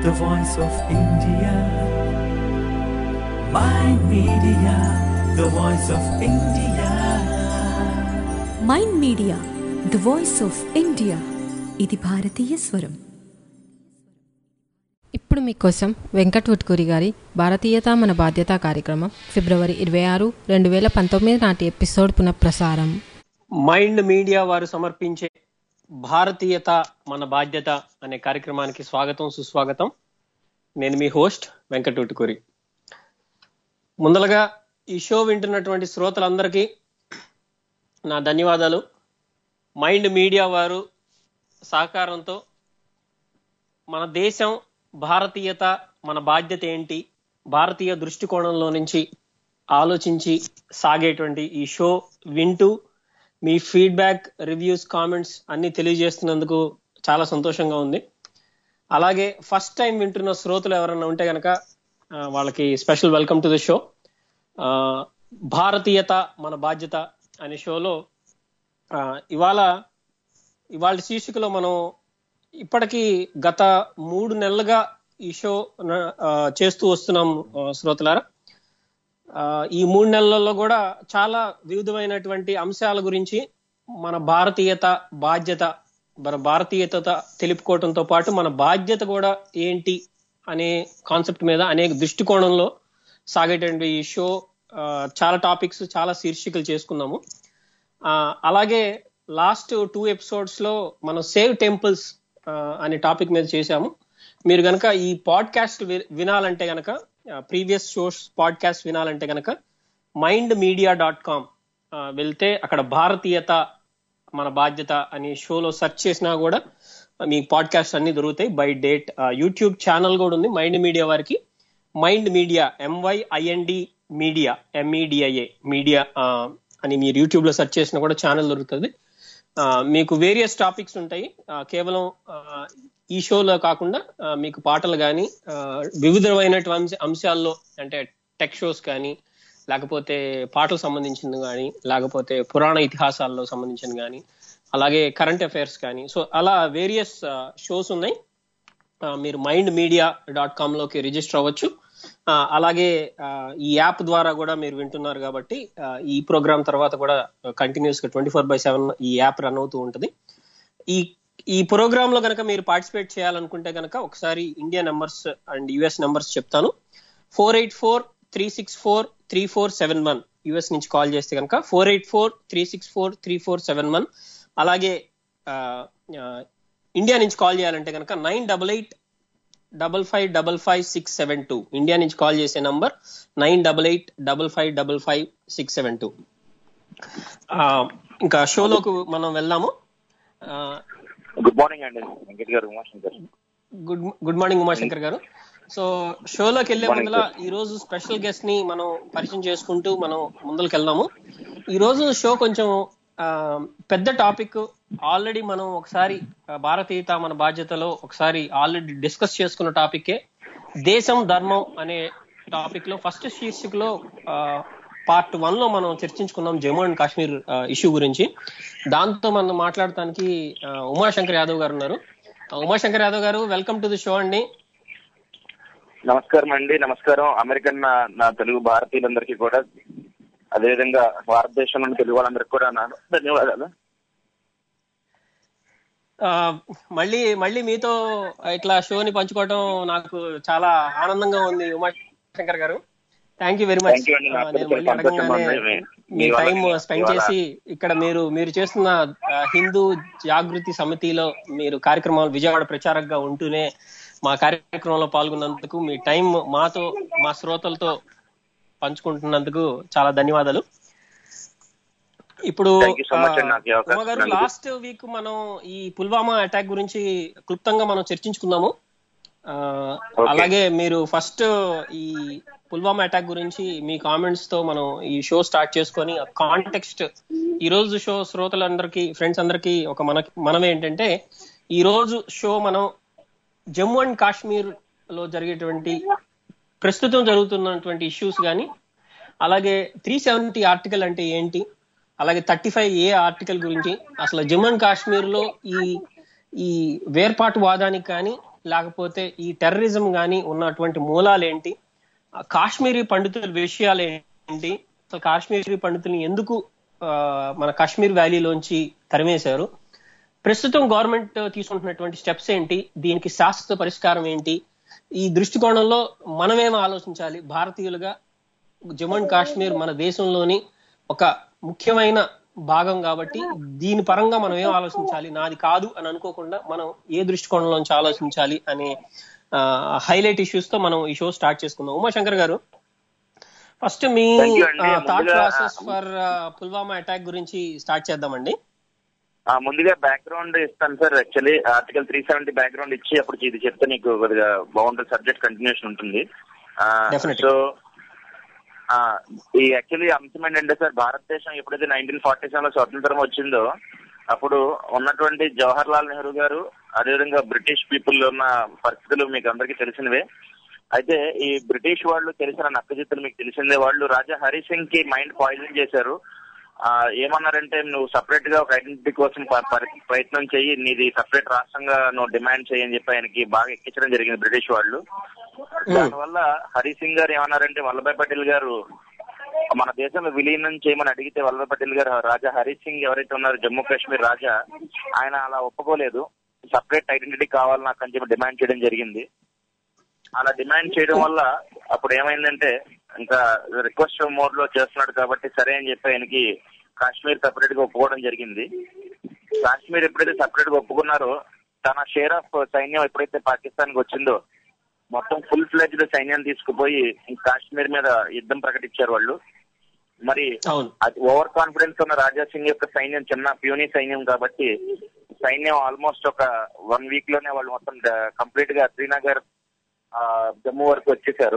the voice of India. My media, the voice of India. Mind Media the voice of India ఇది భారతీయ స్వరం ఇప్పుడు మీకోసం వెంకట్ ఉట్కూరి గారి భారతీయత మన బాధ్యత కార్యక్రమం ఫిబ్రవరి ఇరవై ఆరు రెండు వేల పంతొమ్మిది నాటి ఎపిసోడ్ పునఃప్రసారం మైండ్ మీడియా వారు సమర్పించే భారతీయత మన బాధ్యత అనే కార్యక్రమానికి స్వాగతం సుస్వాగతం నేను మీ హోస్ట్ వెంకటూటుకూరి ముందలగా ఈ షో వింటున్నటువంటి శ్రోతలందరికీ నా ధన్యవాదాలు మైండ్ మీడియా వారు సహకారంతో మన దేశం భారతీయత మన బాధ్యత ఏంటి భారతీయ దృష్టికోణంలో నుంచి ఆలోచించి సాగేటువంటి ఈ షో వింటూ మీ ఫీడ్బ్యాక్ రివ్యూస్ కామెంట్స్ అన్ని తెలియజేస్తున్నందుకు చాలా సంతోషంగా ఉంది అలాగే ఫస్ట్ టైం వింటున్న శ్రోతలు ఎవరైనా ఉంటే కనుక వాళ్ళకి special welcome to the show భారతీయత మన బాధ్యత అనే షోలో ఆ, ఇవాళ ఇవాళ శీర్షికలో మనం ఇప్పటికీ గత మూడు నెలలుగా ఈ షో న- ఆ, చేస్తూ వస్తున్నాం ఆ, శ్రోతలారా ఆ, ఈ మూడు నెలల్లో కూడా చాలా వివిధమైనటువంటి అంశాల గురించి మన భారతీయత బాధ్యత మన భారతీయత తెలుపుకోవడంతో పాటు మన బాధ్యత కూడా ఏంటి అనే కాన్సెప్ట్ మీద అనేక దృష్టికోణంలో సాగేటువంటి ఈ షో ఆ, చాలా టాపిక్స్ చాలా శీర్షికలు చేసుకున్నాము ఆ, అలాగే లాస్ట్ టూ ఎపిసోడ్స్ లో మనం సేవ్ టెంపుల్స్ అనే టాపిక్ మీద చేశాము మీరు గనక ఈ పాడ్కాస్ట్ వినాలంటే గనక ప్రీవియస్ షోస్ పాడ్కాస్ట్ వినాలంటే గనక మైండ్ మీడియా డాట్ కామ్ వెళ్తే అక్కడ భారతీయత మన బాధ్యత అనే షోలో సెర్చ్ చేసినా కూడా మీ పాడ్కాస్ట్ అన్ని దొరుకుతాయి బై డేట్ యూట్యూబ్ ఛానల్ కూడా ఉంది మైండ్ మీడియా వారికి Mind Media M Y I N D media M E D I A media అని మీరు యూట్యూబ్ లో సెర్చ్ చేసినా కూడా ఛానల్ దొరుకుతుంది ఆ, మీకు వేరియస్ టాపిక్స్ ఉంటాయి ఆ, కేవలం ఆ, ఈ షోలో కాకుండా ఆ, మీకు పాటలు కానీ వివిధమైనటువంటి అంశాల్లో అంటే టెక్ షోస్ కానీ లేకపోతే పాటలకు సంబంధించింది కానీ లేకపోతే పురాణ ఇతిహాసాల్లో సంబంధించింది కానీ అలాగే కరెంట్ అఫైర్స్ కానీ సో అలా వేరియస్ షోస్ ఉన్నాయి ఆ, మీరు మైండ్ మీడియా డాట్ కామ్ లోకి రిజిస్టర్ అవ్వచ్చు ఆ, అలాగే ఆ, ఈ యాప్ ద్వారా కూడా మీరు వింటున్నారు కాబట్టి ఆ, ఈ ప్రోగ్రామ్ తర్వాత కూడా కంటిన్యూస్ గా ట్వంటీ ఫోర్ బై సెవెన్ ఈ యాప్ రన్ అవుతూ ఉంటుంది ఈ ఈ ప్రోగ్రామ్ లో కనుక మీరు పార్టిసిపేట్ చేయాలనుకుంటే కనుక ఒకసారి India numbers and US numbers చెప్తాను four eight four three six four three four seven one US నుంచి కాల్ చేస్తే కనుక four eight four three six four three four seven one అలాగే ఆ, ఆ, ఇండియా నుంచి కాల్ చేయాలంటే కనుక nine double eight double five double five six seven two India నుంచి కాల్ చేసే number nine double eight double five double five six seven two ఇంకా షోలోకి మనం వెళ్దాము గుడ్ మార్నింగ్ అండి వెంకట్ గారు Umashankar good good morning Umashankar గారు సో షోలోకి వెళ్లే ముందల ఈ రోజు స్పెషల్ గెస్ట్ ని మనం పరిచయం చేసుకుంటూ మనం ముందరికి వెళ్దాము ఈ రోజు షో కొంచెం ఆ, పెద్ద టాపిక్ ఆల్రెడీ మనం ఒకసారి ఆ, భారతీయత మన బాధ్యతలో ఒకసారి ఆల్రెడీ డిస్కస్ చేసుకున్న టాపికే దేశం ధర్మం అనే టాపిక్ లో ఫస్ట్ శీర్షికలో పార్ట్ వన్ లో మనం చర్చించుకున్నాం జమ్మూ అండ్ కాశ్మీర్ ఇష్యూ గురించి దాంతో మనం మాట్లాడటానికి ఆ, ఉమాశంకర్ యాదవ్ గారు ఉన్నారు ఆ, ఉమాశంకర్ యాదవ్ గారు వెల్కమ్ టు ది షో అండి నమస్కారం అండి నమస్కారం అమెరికన్ నా నా తెలుగు భారతీయులందరికీ కూడా అదేవిధంగా భారతదేశం నుండి తెలుగు వాళ్ళందరికీ కూడా నా ధన్యవాదాలు ఆ, మళ్ళీ మళ్ళీ మీతో ఇట్లా షోని పంచుకోవడం నాకు చాలా ఆనందంగా ఉంది ఉమాశంకర్ గారు thank you very much Thank you అండి. నాకు నేను కూడా మళ్ళీ చాలా సంతోషంగా అడగంగానే ఉంది. మీ మీ టైం వాళ్ళకి స్పెండ్ ఇవాళ- చేసి ఇక్కడ మీరు మీరు చేస్తున్న ఆ, హిందూ జాగృతి సమితిలో మీరు కార్యక్రమాలు విజయవాడ ప్రచారకగా ఉంటూనే మా కార్యక్రమంలో పాల్గొన్నందుకు మీ టైం మాతో మా శ్రోతలతో పంచుకుంటున్నందుకు చాలా ధన్యవాదాలు ఇప్పుడు Thank you so much అండి నాకు ఈ అవకాశం ఉమా గారు ఇచ్చినందుకు. లాస్ట్ వీక్ మనం ఈ పుల్వామా అటాక్ గురించి క్లుప్తంగా మనం చర్చించుకున్నాము ఆ, Okay. అలాగే మీరు ఫస్ట్ ఈ పుల్వామా అటాక్ గురించి మీ కామెంట్స్ తో మనం ఈ షో స్టార్ట్ చేసుకొని కాంటెక్స్ట్ ఈ రోజు షో శ్రోతలందరికీ ఫ్రెండ్స్ అందరికీ ఒక మన మనం ఏంటంటే ఈ రోజు షో మనం జమ్మూ అండ్ కాశ్మీర్ లో జరిగేటువంటి ప్రస్తుతం జరుగుతున్నటువంటి ఇష్యూస్ కానీ అలాగే త్రీ సెవెంటీ ఆర్టికల్ అంటే ఏంటి అలాగే థర్టీ ఫైవ్ ఏ ఆర్టికల్ గురించి అసలు జమ్మూ అండ్ కాశ్మీర్ లో ఈ ఈ వేర్పాటు వాదానికి కానీ లేకపోతే ఈ టెర్రరిజం కానీ ఉన్నటువంటి మూలాలు ఏంటి ఆ కాశ్మీరీ పండితుల విషయాలు ఏంటి అసలు కాశ్మీరీ పండితుల్ని ఎందుకు ఆ, మన కాశ్మీర్ వ్యాలీలోంచి తరిమేశారు ప్రస్తుతం గవర్నమెంట్ తీసుకుంటున్నటువంటి స్టెప్స్ ఏంటి దీనికి శాశ్వత పరిష్కారం ఏంటి ఈ దృష్టికోణంలో మనమేం ఆలోచించాలి భారతీయులుగా జమ్మూ అండ్ కాశ్మీర్ మన దేశంలోని ఒక ముఖ్యమైన భాగం కాబట్టి దీని పరంగా మనం ఏం ఆలోచించాలి నాది కాదు అని అనుకోకుండా మనం ఏ దృష్టికోణంలోంచి ఆలోచించాలి అనే హైలైట్ ఇష్యూస్ తో మనం ఈ షో స్టార్ట్ చేసుకుందాం ఉమాశంకర్ గారు ఫస్ట్ మీ Thank you అండి. థాట్ ముందుగా- ప్రాసెస్ ఫర్ పుల్వామా అటాక్ గురించి స్టార్ట్ చేద్దామండి ఆ, ముందుగా బ్యాక్గ్రౌండ్ ఇస్తాను sir actually article three seventy background ఇచ్చి అప్పుడు ఇది చెప్తే నీకు కొద్దిగా బాగుంటుంది సబ్జెక్ట్ కంటిన్యూషన్ ఉంటుంది Definitely. సో ఈ యాక్చువల్లీ అంశం ఏంటంటే సార్ భారతదేశం ఎప్పుడైతే నైన్టీన్ ఫార్టీ సెవెన్ లో స్వతంత్రం వచ్చిందో అప్పుడు ఉన్నటువంటి జవహర్ లాల్ నెహ్రూ గారు అదేవిధంగా బ్రిటిష్ పీపుల్ ఉన్న పరిస్థితులు మీకు అందరికీ తెలిసినవే అయితే ఈ బ్రిటిష్ వాళ్ళు తెలిసిన నక్కజిత్తులు మీకు తెలిసిందే వాళ్ళు రాజా హరి సింగ్ కి మైండ్ పాయిజన్ చేశారు ఆ, ఏమన్నారంటే నువ్వు సపరేట్ గా ఒక ఐడెంటిటీ కోసం ప- పరి- ప్రయత్నం చెయ్యి నీది సపరేట్ రాష్ట్రంగా నువ్వు డిమాండ్ చేయని చెప్పి ఆయనకి బాగా ఎక్కించడం జరిగింది బ్రిటిష్ వాళ్ళు దానివల్ల హరి సింగ్ గారు ఏమన్నారంటే వల్లభాయ్ పటేల్ గారు మన దేశంలో విలీనం చేయమని అడిగితే వల్లభాయ్ పటేల్ గారు రాజా హరి సింగ్ ఎవరైతే ఉన్నారో జమ్మూ కాశ్మీర్ రాజా ఆయన అలా ఒప్పుకోలేదు సపరేట్ ఐడెంటిటీ కావాలి నాకు అని చెప్పి డిమాండ్ చేయడం జరిగింది అలా డిమాండ్ చేయడం వల్ల అప్పుడు ఏమైందంటే ఇంకా రిక్వెస్ట్ మోడ్ లో చేస్తున్నాడు కాబట్టి సరే అని చెప్పి ఆయనకి కాశ్మీర్ సపరేట్ గా ఒప్పుకోవడం జరిగింది కాశ్మీర్ ఎప్పుడైతే సపరేట్ గా ఒప్పుకున్నారో తన షేర్ ఆఫ్ సైన్యం ఎప్పుడైతే పాకిస్తాన్ కి వచ్చిందో మొత్తం ఫుల్ ఫ్లెడ్జ్డ్ సైన్యాన్ని తీసుకుపోయి కాశ్మీర్ మీద యుద్ధం ప్రకటించారు వాళ్ళు మరి అవును అది ఓవర్ కాన్ఫిడెన్స్ ఉన్న రాజా సింగ్ యొక్క సైన్యం చిన్న ప్యూని సైన్యం కాబట్టి సైన్యం ఆల్మోస్ట్ ఒక వన్ వీక్ లోనే వాళ్ళు మొత్తం కంప్లీట్ గా శ్రీనగర్ ఆ, జమ్మూ వరకు వచ్చేసారు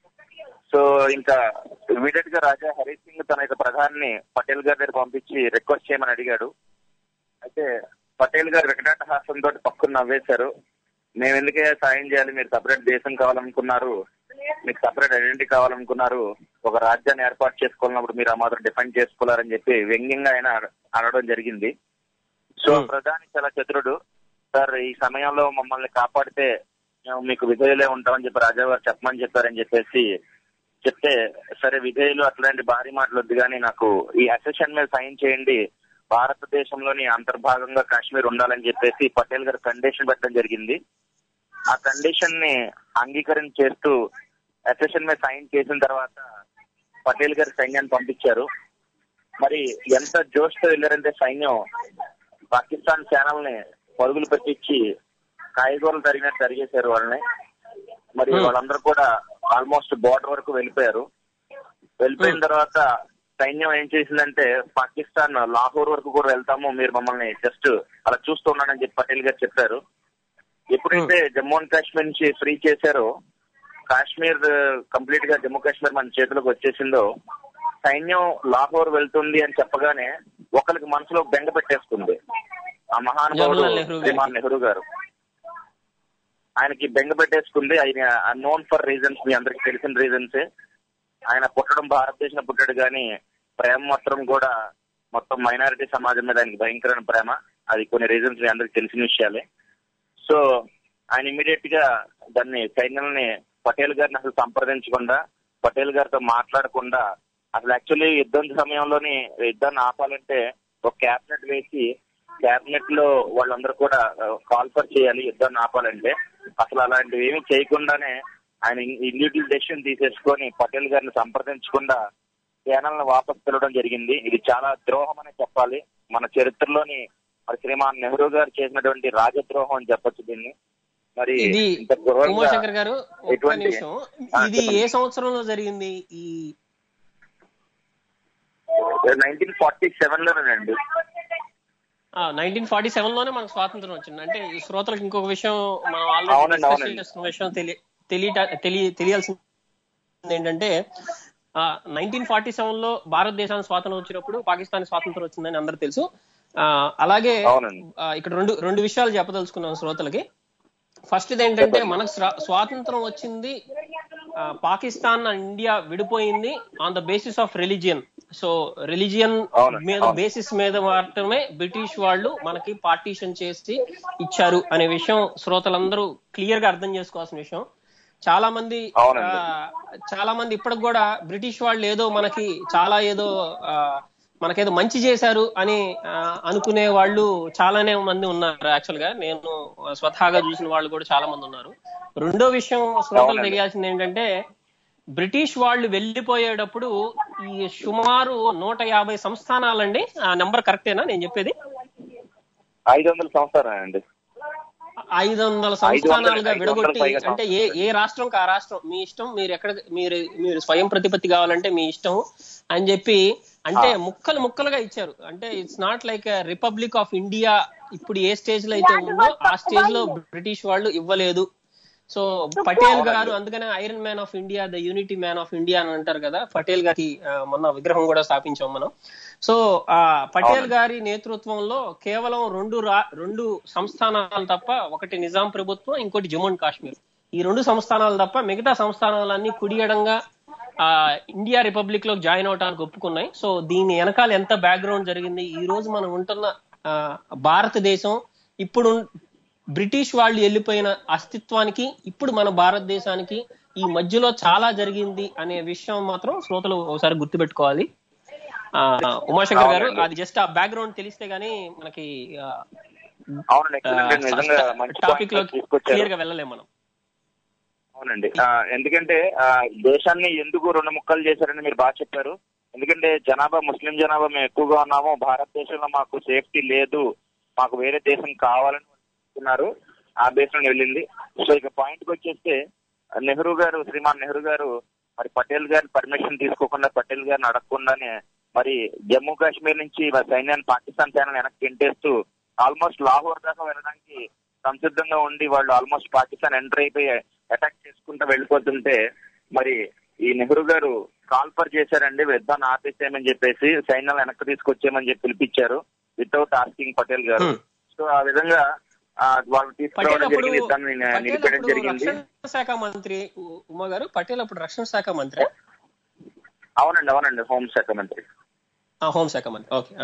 సో ఇంకా ఇమీడియట్ గా రాజా హరి సింగ్ తన యొక్క ప్రధాని పటేల్ గారి దగ్గర పంపించి రిక్వెస్ట్ చేయమని అడిగాడు అయితే పటేల్ గారు వికటాట హాసం తోటి పక్కన నవ్వేశారు మేము ఎందుకే సాయం చేయాలి మీరు సపరేట్ దేశం కావాలనుకున్నారు మీకు సపరేట్ ఐడెంటిటీ కావాలనుకున్నారు ఒక రాజ్యాన్ని ఏర్పాటు చేసుకోవాలన్నప్పుడు మీరు ఆ మాత్రం డిఫెండ్ చేసుకోవాలని చెప్పి వ్యంగ్యంగా ఆయన అనడం జరిగింది సో Hmm. ప్రధాని చాలా చతురుడు సార్ ఈ సమయంలో మమ్మల్ని కాపాడితే మేము మీకు విధేయులే ఉంటామని చెప్పి రాజా గారు చెప్పమని చెప్పారని చెప్పేసి చెప్తే సరే విధేయులు అట్లాంటి భారీ మాటలు వద్దు కానీ నాకు ఈ అసెషన్ మీద సైన్ చేయండి భారతదేశంలోని అంతర్భాగంగా కాశ్మీర్ ఉండాలని చెప్పేసి పటేల్ గారు కండిషన్ పెట్టడం జరిగింది ఆ కండిషన్ ని అంగీకరణ చేస్తూ అసెషన్ మీద సైన్ చేసిన తర్వాత పటేల్ గారు సైన్యాన్ని పంపించారు మరి ఎంత జోష్తో వెళ్ళారంటే సైన్యం పాకిస్తాన్ సేనల్ని పరుగులు పెట్టించి కాయగూరలు తరిగినట్టు తరిగేశారు వాళ్ళని మరి Hmm. వాళ్ళందరూ కూడా ఆల్మోస్ట్ బోర్డర్ వరకు వెళ్ళిపోయారు వెళ్ళిపోయిన Hmm. తర్వాత సైన్యం ఏం చేసిందంటే పాకిస్తాన్ లాహోర్ వరకు కూడా వెళ్తాము మీరు మమ్మల్ని జస్ట్ అలా చూస్తూ ఉన్నాడని చెప్పి పటేల్ గారు చెప్పారు ఎప్పుడైతే జమ్మూ అండ్ కాశ్మీర్ నుంచి ఫ్రీ చేశారో కాశ్మీర్ కంప్లీట్ గా జమ్మూ కాశ్మీర్ మన చేతిలోకి వచ్చేసిందో సైన్యం లాహోర్ వెళ్తుంది అని చెప్పగానే ఒకరికి మనసులో బెంగ పెట్టేసుకుంది ఆ మహానుభావుడు జవహర్లాల్ నెహ్రూ గారికి. శ్రీమాన్ నెహ్రూ గారు ఆయనకి బెంగ పెట్టేసుకుంది ఆయన నోన్ ఫర్ రీజన్స్ మీ అందరికి తెలిసిన రీజన్సే ఆయన పుట్టడం భారతదేశంలో పుట్టాడు కానీ ప్రేమ మాత్రం కూడా మొత్తం మైనారిటీ సమాజం మీద ఆయనకి భయంకరమైన ప్రేమ అది కొన్ని రీజన్స్ మీ అందరికి తెలిసిన విషయాలే సో ఆయన ఇమీడియట్ గా దాన్ని సైన్యాలని పటేల్ గారిని అసలు సంప్రదించకుండా పటేల్ గారితో మాట్లాడకుండా అసలు యాక్చువల్లీ యుద్ధం సమయంలోని యుద్ధాన్ని ఆపాలంటే ఒక క్యాబినెట్ వేసి క్యాబినెట్ లో వాళ్ళందరూ కూడా కాల్ఫర్ చేయాలి యుద్ధాన్ని ఆపాలంటే అసలు అలాంటివి ఏమీ చేయకుండానే ఆయన ఇండివిజువల్ డెసిషన్ తీసేసుకొని పటేల్ గారిని సంప్రదించకుండా సేనలను వాపస్ పిలవడం జరిగింది ఇది చాలా ద్రోహం అని చెప్పాలి మన చరిత్రలోని మరి శ్రీమాన్ నెహ్రూ గారు చేసినటువంటి రాజద్రోహం అని చెప్పొచ్చు దీన్ని మరి ఇది ఇంత ఘోరంగా ఉమాశంకర్ గారు ఒక్క ఎటువంటి- నిమిషం ఆ, ఇది చెప్పండి. ఏ సంవత్సరంలో జరిగింది ఈ నైన్టీన్ ఫార్టీ సెవెన్ లోనేనండి నైన్టీన్ ఫార్టీ సెవెన్ లోనే మనకు స్వాతంత్రం వచ్చింది అంటే ఈ శ్రోతలకు ఇంకొక విషయం మనం అవునండి, ఆల్రెడీ అవునండి. చేస్తున్న విషయం తెలియ తెలియట తెలియ తెలియాల్సింది ఏంటంటే నైన్టీన్ ఫార్టీ సెవెన్ లో భారతదేశానికి స్వాతంత్రం వచ్చినప్పుడు పాకిస్తాన్ స్వాతంత్రం వచ్చిందని అందరూ తెలుసు ఆ, అలాగే అవునండి ఆ, ఇక్కడ రెండు రెండు విషయాలు చెప్పదలుచుకున్నాం శ్రోతలకి ఫస్ట్ ఏంటంటే మనకు స్రా- స్వాతంత్రం వచ్చింది ఆ, పాకిస్తాన్ అండ్ ఇండియా విడిపోయింది on the basis of religion so religion అవును, మీద అవును. బేసిస్ మీద మాత్రమే బ్రిటిష్ వాళ్ళు మనకి పార్టీషన్ చేసి ఇచ్చారు అనే విషయం శ్రోతలందరూ క్లియర్ గా అర్థం చేసుకోవాల్సిన విషయం చాలా మంది అవునండి. ఆ, చాలా మంది ఇప్పటికి కూడా బ్రిటిష్ వాళ్ళు ఏదో మనకి చాలా ఏదో ఆ, మనకేదో మంచి చేశారు అని ఆ, అనుకునే వాళ్ళు చాలానే మంది ఉన్నారు యాక్చువల్ గా నేను స్వతహాగా చూసిన వాళ్ళు కూడా చాలా మంది ఉన్నారు రెండో విషయం శ్రోతలు అవునండి. తెలియాల్సింది ఏంటంటే బ్రిటిష్ వాళ్ళు వెళ్ళిపోయేటప్పుడు ఈ సుమారు నూట యాభై సంస్థానాలండి ఆ నెంబర్ కరెక్టేనా నేను చెప్పేది ఐదు వందల సంవత్సరం అండి ఐదు వందల సంస్థానాలుగా విడగొట్టి అంటే ఏ ఏ రాష్ట్రంకి ఆ రాష్ట్రం మీ ఇష్టం మీరు ఎక్కడ మీరు మీరు స్వయం ప్రతిపత్తి కావాలంటే మీ ఇష్టం అని చెప్పి అంటే ముక్కలు ముక్కలుగా ఇచ్చారు అంటే it's not like republic of India ఇప్పుడు ఏ స్టేజ్ లో అయితే ఉందో ఆ స్టేజ్ లో బ్రిటిష్ వాళ్ళు ఇవ్వలేదు సో పటేల్ గారు అందుకనే iron man of India the unity man of India అని అంటారు కదా పటేల్ గారి ఆ, మొన్న విగ్రహం కూడా స్థాపించాం మనం సో ఆ పటేల్ గారి నేతృత్వంలో కేవలం రెండు రా- రెండు సంస్థానాలు తప్ప ఒకటి నిజాం ప్రభుత్వం ఇంకోటి జమ్మూ అండ్ కాశ్మీర్ ఈ రెండు సంస్థానాలు తప్ప మిగతా సంస్థానాలన్నీ కుడియడంగా ఆ ఇండియా రిపబ్లిక్ లో జాయిన్ అవడానికి ఒప్పుకున్నాయి సో దీని వెనకాల ఎంత బ్యాక్గ్రౌండ్ జరిగింది ఈ రోజు మనం ఉంటున్న ఆ, భారతదేశం ఇప్పుడు బ్రిటిష్ వాళ్ళు వెళ్ళిపోయిన అస్తిత్వానికి ఇప్పుడు మన భారతదేశానికి ఈ మధ్యలో చాలా జరిగింది అనే విషయం మాత్రం శ్రోతలు ఒకసారి గుర్తుపెట్టుకోవాలి ఆ, ఉమాశంకర్ గారు అవునండి. అది జస్ట్ ఆ బ్యాక్గ్రౌండ్ తెలిస్తే గానీ మనకి అవునండి excellent. నిజంగా మంచి టాపిక్ point లో తీసుకొచ్చారు క్లియర్ గా వెళ్ళలేం మనం అవునండి ఆ, ఎందుకంటే ఆ, దేశాన్ని ఎందుకు రెండు ముక్కలు చేశారని మీరు బాగా చెప్పారు ఎందుకంటే జనాభా ముస్లిం జనాభా మేము ఎక్కువగా ఉన్నాము భారతదేశంలో మాకు సేఫ్టీ లేదు మాకు వేరే దేశం కావాలని అనుకున్నారు ఆ దేశం వెళ్ళింది సో ఇక పాయింట్ కి వచ్చేస్తే నెహ్రూ గారు శ్రీమాన్ నెహ్రూ గారు మరి పటేల్ గారి పర్మిషన్ తీసుకోకుండా పటేల్ గారిని అడగకుండానే మరి జమ్మూ కాశ్మీర్ నుంచి మరి సైన్యాన్ని పాకిస్తాన్ సైన్యాన్ని వెనక్కి గెంటేస్తూ ఆల్మోస్ట్ లాహోర్ దాకా వెళ్ళడానికి సంసిద్ధంగా ఉండి వాళ్ళు ఆల్మోస్ట్ పాకిస్తాన్ ఎంటర్ అయిపోయి అటాక్ చేసుకుంటూ వెళ్ళిపోతుంటే మరి ఈ నెహ్రూ గారు కాల్పర్ చేశారండి యుద్ధాన్ని ఆపేసేయమని చెప్పేసి సైన్యాలు వెనక్కి తీసుకొచ్చేయమని చెప్పి పిలిపించారు వితౌట్ ఆస్కింగ్ పటేల్ గారు Hmm. సో ఆ విధంగా ఆ, వాళ్ళు పటేల్ తీసుకురావడం అప్పుడు జరిగింది యుద్ధాన్ని ని- పటేల్ నిలిపేయడం అప్పుడు జరిగింది రక్షణ శాఖ మంత్రి ఉ- ఉమా గారు పటేల్ అప్పుడు రక్షణ శాఖ మంత్రి అవునండి అవునండి హోంశాఖ మంత్రి హోంశాఖ మంత్రి ఓకే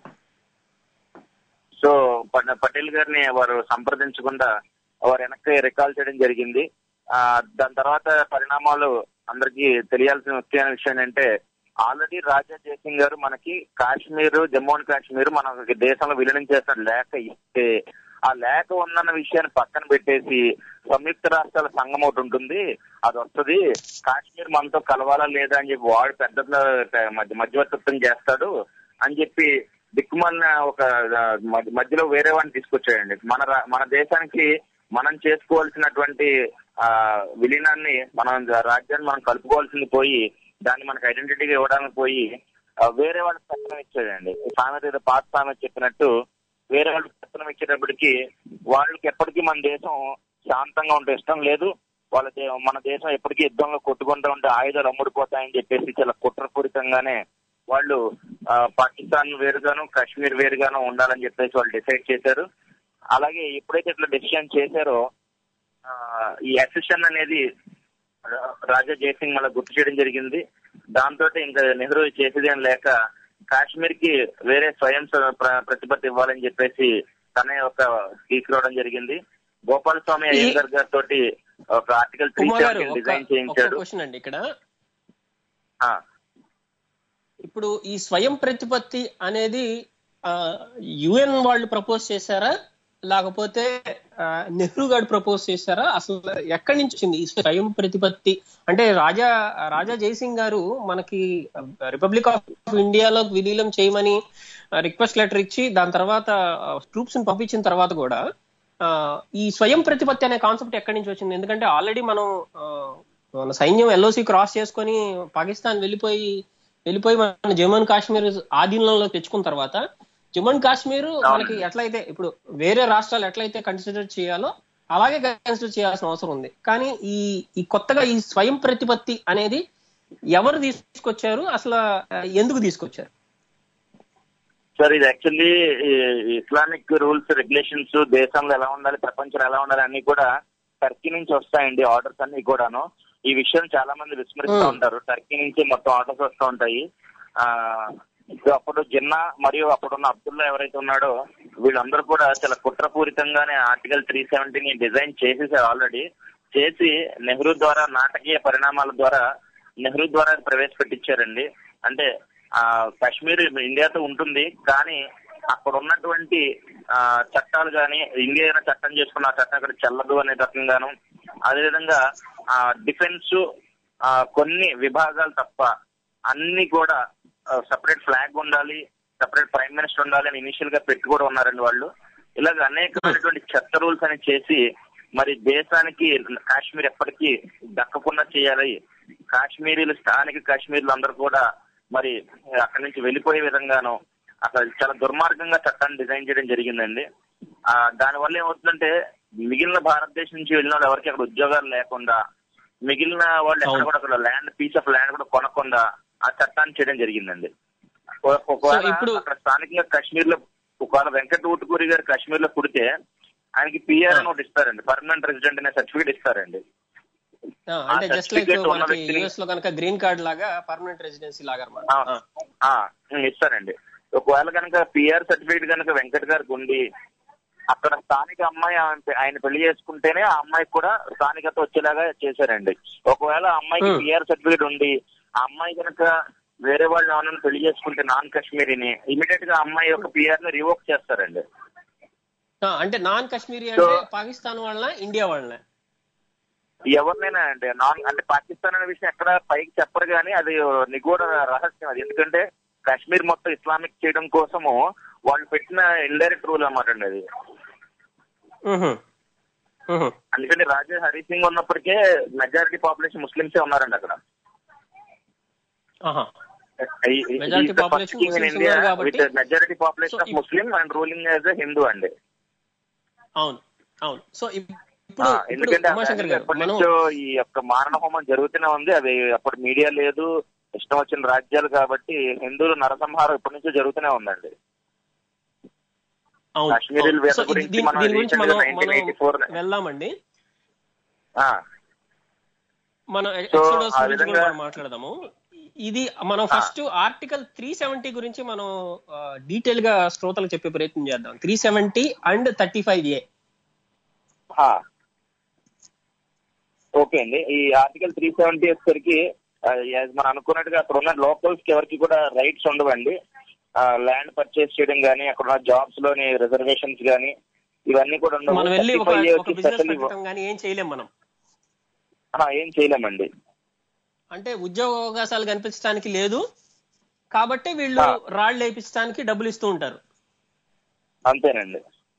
సో ప- పటేల్ గారిని వారు సంప్రదించకుండా వారు వెనక్కి రికాల్ చేయడం జరిగింది ఆ దాని తర్వాత పరిణామాలు అందరికీ తెలియాల్సిన ముఖ్యమైన విషయం ఏంటంటే ఆల్రెడీ రాజా జయసింగ్ గారు మనకి కాశ్మీర్ జమ్మూ అండ్ కాశ్మీర్ మన దేశంలో విలీనం చేసిన లేఖ ఇస్తే ఆ లేఖ ఉందన్న విషయాన్ని పక్కన పెట్టేసి సంయుక్త రాష్ట్రాల సంఘం ఒకటి ఉంటుంది అది వస్తుంది కాశ్మీర్ మనతో కలవాలా లేదా అని చెప్పి వాడు పెద్ద మధ్య మధ్యవర్తిత్వం చేస్తాడు అని చెప్పి దిక్కుమాలిన ఒక ఆ, మధ్య- మధ్యలో వేరే వాడిని తీసుకొచ్చాడండి మన రా- మన దేశానికి మనం చేసుకోవాల్సినటువంటి ఆ విలీనాన్ని మనం రాజ్యాన్ని మనం కలుపుకోవాల్సింది పోయి దాన్ని మనకు ఐడెంటిటీగా ఇవ్వడానికి పోయి ఆ, వేరే వాళ్ళకి పత్రం ఇచ్చాడండి సామెత ఏదో పాత సామెత చెప్పినట్టు వేరే వాళ్ళకి పత్రం ఇచ్చేటప్పటికి వాళ్ళకి ఎప్పటికీ మన దేశం శాంతంగా ఉంటే ఇష్టం లేదు వాళ్ళ దే- మన దేశం ఎప్పటికీ యుద్ధంలో కొట్టుకుంటూ ఉంటే ఆయుధాలు అమ్ముడుపోతాయని చెప్పేసి చాలా కుట్రపూరితంగానే వాళ్ళు ఆ, పాకిస్తాన్ వేరుగాను కాశ్మీర్ వేరుగాను ఉండాలని చెప్పేసి వాళ్ళు డిసైడ్ చేశారు అలాగే ఎప్పుడైతే ఇట్లా డెసిషన్ చేశారో ఆ, ఈ అసిషన్ అనేది రా- రాజా జయసింగ్ మళ్ళీ గుర్తు చేయడం జరిగింది దాంతో ఇంకా నెహ్రూ చేసేదేం లేక కాశ్మీర్ కి వేరే స్వయం స- ప్ర- ప్రతిపత్తి ఇవ్వాలని చెప్పేసి తనే ఒక తీసుకురావడం జరిగింది గోపాల స్వామి ఈ- అయ్యంగర్ గారి తోటి ఒక ఆర్టికల్ త్రీ ఉమా గారు ఒక డిజైన్ ఒక చేయించాడు క్వశ్చన్ అండి ఇక్కడ ఆ, ఇప్పుడు ఈ స్వయం ప్రతిపత్తి అనేది యుఎన్ వాళ్ళు ప్రపోజ్ చేశారా లేకపోతే ఆ, నెహ్రూ గారు ప్రపోజ్ చేశారా అసలు ఎక్కడి నుంచి వచ్చింది ఈ స్వయం ప్రతిపత్తి అంటే రాజా రాజా జయసింగ్ గారు మనకి రిపబ్లిక్ ఆఫ్ ఇండియాలో విలీనం చేయమని రిక్వెస్ట్ లెటర్ ఇచ్చి దాని తర్వాత ట్రూప్స్ ని పంపించిన తర్వాత కూడా ఆ, ఈ స్వయం ప్రతిపత్తి అనే కాన్సెప్ట్ ఎక్కడి నుంచి వచ్చింది ఎందుకంటే ఆల్రెడీ మనం ఆ, మన సైన్యం ఎల్ఓసి క్రాస్ చేసుకొని పాకిస్తాన్ వెళ్ళిపోయి వెళ్ళిపోయి మన జమ్మూ అండ్ కాశ్మీర్ ఆధీనంలో తెచ్చుకున్న తర్వాత జమ్మూ అండ్ కాశ్మీర్ మనకి ఎట్లయితే ఇప్పుడు వేరే రాష్ట్రాలు ఎట్లయితే కన్సిడర్ చేయాలో అలాగే కన్సిడర్ చేయాల్సిన అవసరం ఉంది కానీ ఈ ఈ కొత్తగా ఈ స్వయం ప్రతిపత్తి అనేది ఎవరు తీసుకొచ్చారు అసలు ఆ, ఎందుకు తీసుకొచ్చారు సార్ ఇది యాక్చువల్లీ ఇస్లామిక్ రూల్స్ రెగ్యులేషన్స్ దేశంలో ఎలా ఉండాలి ప్రపంచంలో ఎలా ఉండాలి అన్ని కూడా టర్కీ నుంచి వస్తాయండి ఆర్డర్స్ అన్ని కూడాను ఈ విషయం చాలా మంది విస్మరిస్తూ Hmm. ఉంటారు టర్కీ నుంచి మొత్తం ఆర్డర్స్ వస్తూ ఉంటాయి ఆ ఇప్పుడు అప్పుడు జిన్నా మరియు అప్పుడున్న అబ్దుల్లా ఎవరైతే ఉన్నాడో వీళ్ళందరూ కూడా చాలా కుట్రపూరితంగానే ఆర్టికల్ త్రీ సెవెంటీని డిజైన్ చేసేసారు ఆల్రెడీ చేసి నెహ్రూ ద్వారా నాటకీయ పరిణామాల ద్వారా నెహ్రూ ద్వారా ప్రవేశపెట్టించారండి అంటే ఆ కాశ్మీర్ ఇండియాతో ఉంటుంది కానీ అక్కడ ఉన్నటువంటి ఆ చట్టాలు కానీ ఇండియా ఏదైనా చట్టం చేసుకున్న ఆ చట్టం అక్కడ చెల్లదు అనే రకంగాను అదేవిధంగా ఆ డిఫెన్స్ ఆ కొన్ని విభాగాలు తప్ప అన్ని కూడా సపరేట్ ఫ్లాగ్ ఉండాలి సపరేట్ ప్రైమ్ మినిస్టర్ ఉండాలి అని ఇనిషియల్ గా పెట్టి కూడా ఉన్నారండి వాళ్ళు ఇలాగ అనేకమైనటువంటి చెత్త రూల్స్ అని చేసి మరి దేశానికి కాశ్మీర్ ఎప్పటికీ దక్కకుండా చేయాలి కాశ్మీరీలు స్థానిక కాశ్మీర్లు అందరూ కూడా మరి అక్కడి నుంచి వెళ్ళిపోయే విధంగాను అసలు చాలా దుర్మార్గంగా చట్టాన్ని డిజైన్ చేయడం జరిగిందండి ఆ దానివల్ల ఏమవుతుందంటే మిగిలిన భారతదేశం నుంచి వెళ్ళిన వాళ్ళు ఎవరికి అక్కడ ఉద్యోగాలు లేకుండా మిగిలిన వాళ్ళు ఎక్కడ అవును. కూడా అక్కడ ల్యాండ్ పీస్ ఆఫ్ ల్యాండ్ కూడా కొనకుండా ఆ చట్టాన్ని చేయడం జరిగిందండి ఒక- ఒకవేళ ఇప్పుడు- అక్కడ స్థానికంగా కాశ్మీర్ లో ఒకవేళ వెంకట ఊటుకూరి గారు కాశ్మీర్ లో పుడితే ఆయనకి పిఆర్ అని ఒకటి ఇస్తారండి పర్మనెంట్ రెసిడెంట్ అనే సర్టిఫికేట్ ఇస్తారండి ఆ, అంటే ఆ జస్ట్ లైక్ certificate ఉన్న మనకి వ్యక్తిని- యుఎస్ లో కనుక గ్రీన్ కార్డ్ లాగా పర్మనెంట్ రెసిడెన్సీ లాగా అనమాట ఆ, ఆ, ఉమ్, ఇస్తారండి ఒకవేళ కనుక పిఆర్ సర్టిఫికేట్ కనుక వెంకట్ గారికి ఉండి అక్కడ స్థానిక అమ్మాయి ఆయన- ఆయన పెళ్లి చేసుకుంటేనే ఆ అమ్మాయికి కూడా స్థానికత వచ్చేలాగా చేశారండి ఒకవేళ ఆ అమ్మాయికి Hmm. పిఆర్ సర్టిఫికేట్ ఉండి ఆ అమ్మాయి కనుక వేరే వాళ్ళు ఎవరైనా పెళ్లి చేసుకుంటే నాన్ కాశ్మీరీని ఇమీడియట్ గా ఆ అమ్మాయి యొక్క పిఆర్ ని రివోక్ చేస్తారండి అంటే నాన్ కాశ్మీరీ అంటే So- పాకిస్తాన్ వాళ్ళ ఇండియా వాళ్ళ ఎవరినైనా అంటే నాన్ అంటే పాకిస్తాన్ అనే విషయం ఎక్కడ పైకి చెప్పరు కానీ అది నిగూఢ రహస్యం అది ఎందుకంటే కాశ్మీర్ మొత్తం ఇస్లామిక్ చేయడం కోసము వాళ్ళు పెట్టిన ఇండైరెక్ట్ రూల్ అన్నమాట అండి అది అందుకని రాజా హరి సింగ్ ఉన్నప్పటికే మెజారిటీ పాపులేషన్ ముస్లిమ్సే ఉన్నారండి అక్కడ Majority population Muslims ఉన్నారు కాబట్టి- మెజారిటీ పాపులేషన్ So, ఆఫ్ ఇప్- Muslim and ruling as a Hindu అండి అవును అవును సో ఆ, ఇప్పుడు ఇప్పుడు ఎందుకంటే ఆ ఉమాశంకర్ వ్యాధి గారు ఎప్పటి మనం నుంచో ఈ యొక్క మారణ హోమం జరుగుతూనే ఉంది అది అప్పుడు మీడియా లేదు ఇష్టం వచ్చిన రాజ్యాలు కాబట్టి హిందువులు నరసంహారం ఎప్పటి నుంచో జరుగుతూనే ఉందండి అవును కాశ్మీరీల అవును. వేద సో ఇది- గురించి దీని మనం దీని గురించి recent మనం గా 1984 మనం వెళ్దామండి ఆ, మనం So, ఎక్సోడస్ ఆ గురించి కూడా విధంగా- మనం మాట్లాడదాము ఇది మనం ఫస్ట్ ఆర్టికల్ త్రీ సెవెంటీ గురించి మనం డీటెయిల్ గా శ్రోతలకు చెప్పే ప్రయత్నం చేద్దాం three seventy and thirty five A ఆ. ఓకే అండి ఈ ఆర్టికల్ త్రీ సెవెంటీ వచ్చేసరికి ఆ, as మనం అనుకున్నట్టుగా అక్కడ ఉన్న లోకల్స్ కి ఎవరికి కూడా రైట్స్ ఉండవండి ల్యాండ్ పర్చేస్ చేయడం కానీ అక్కడ ఉన్న జాబ్స్ లోని రిజర్వేషన్స్ కానీ ఇవన్నీ కూడా ఉండవు మనం వెళ్ళి ఒక 35 ఒక వచ్చి బిజినెస్ settle ఇవ్వ- పెట్టడం కానీ ఏం చేయలేం మనం ఆ, ఏం చేయలేమండి అంటే ఉద్యోగ అవకాశాలు కనిపించడానికి లేదు కాబట్టి వీళ్ళు ఆ. రాళ్ళు వేయించడానికి డబ్బులు ఇస్తూ ఉంటారు అంతేనండి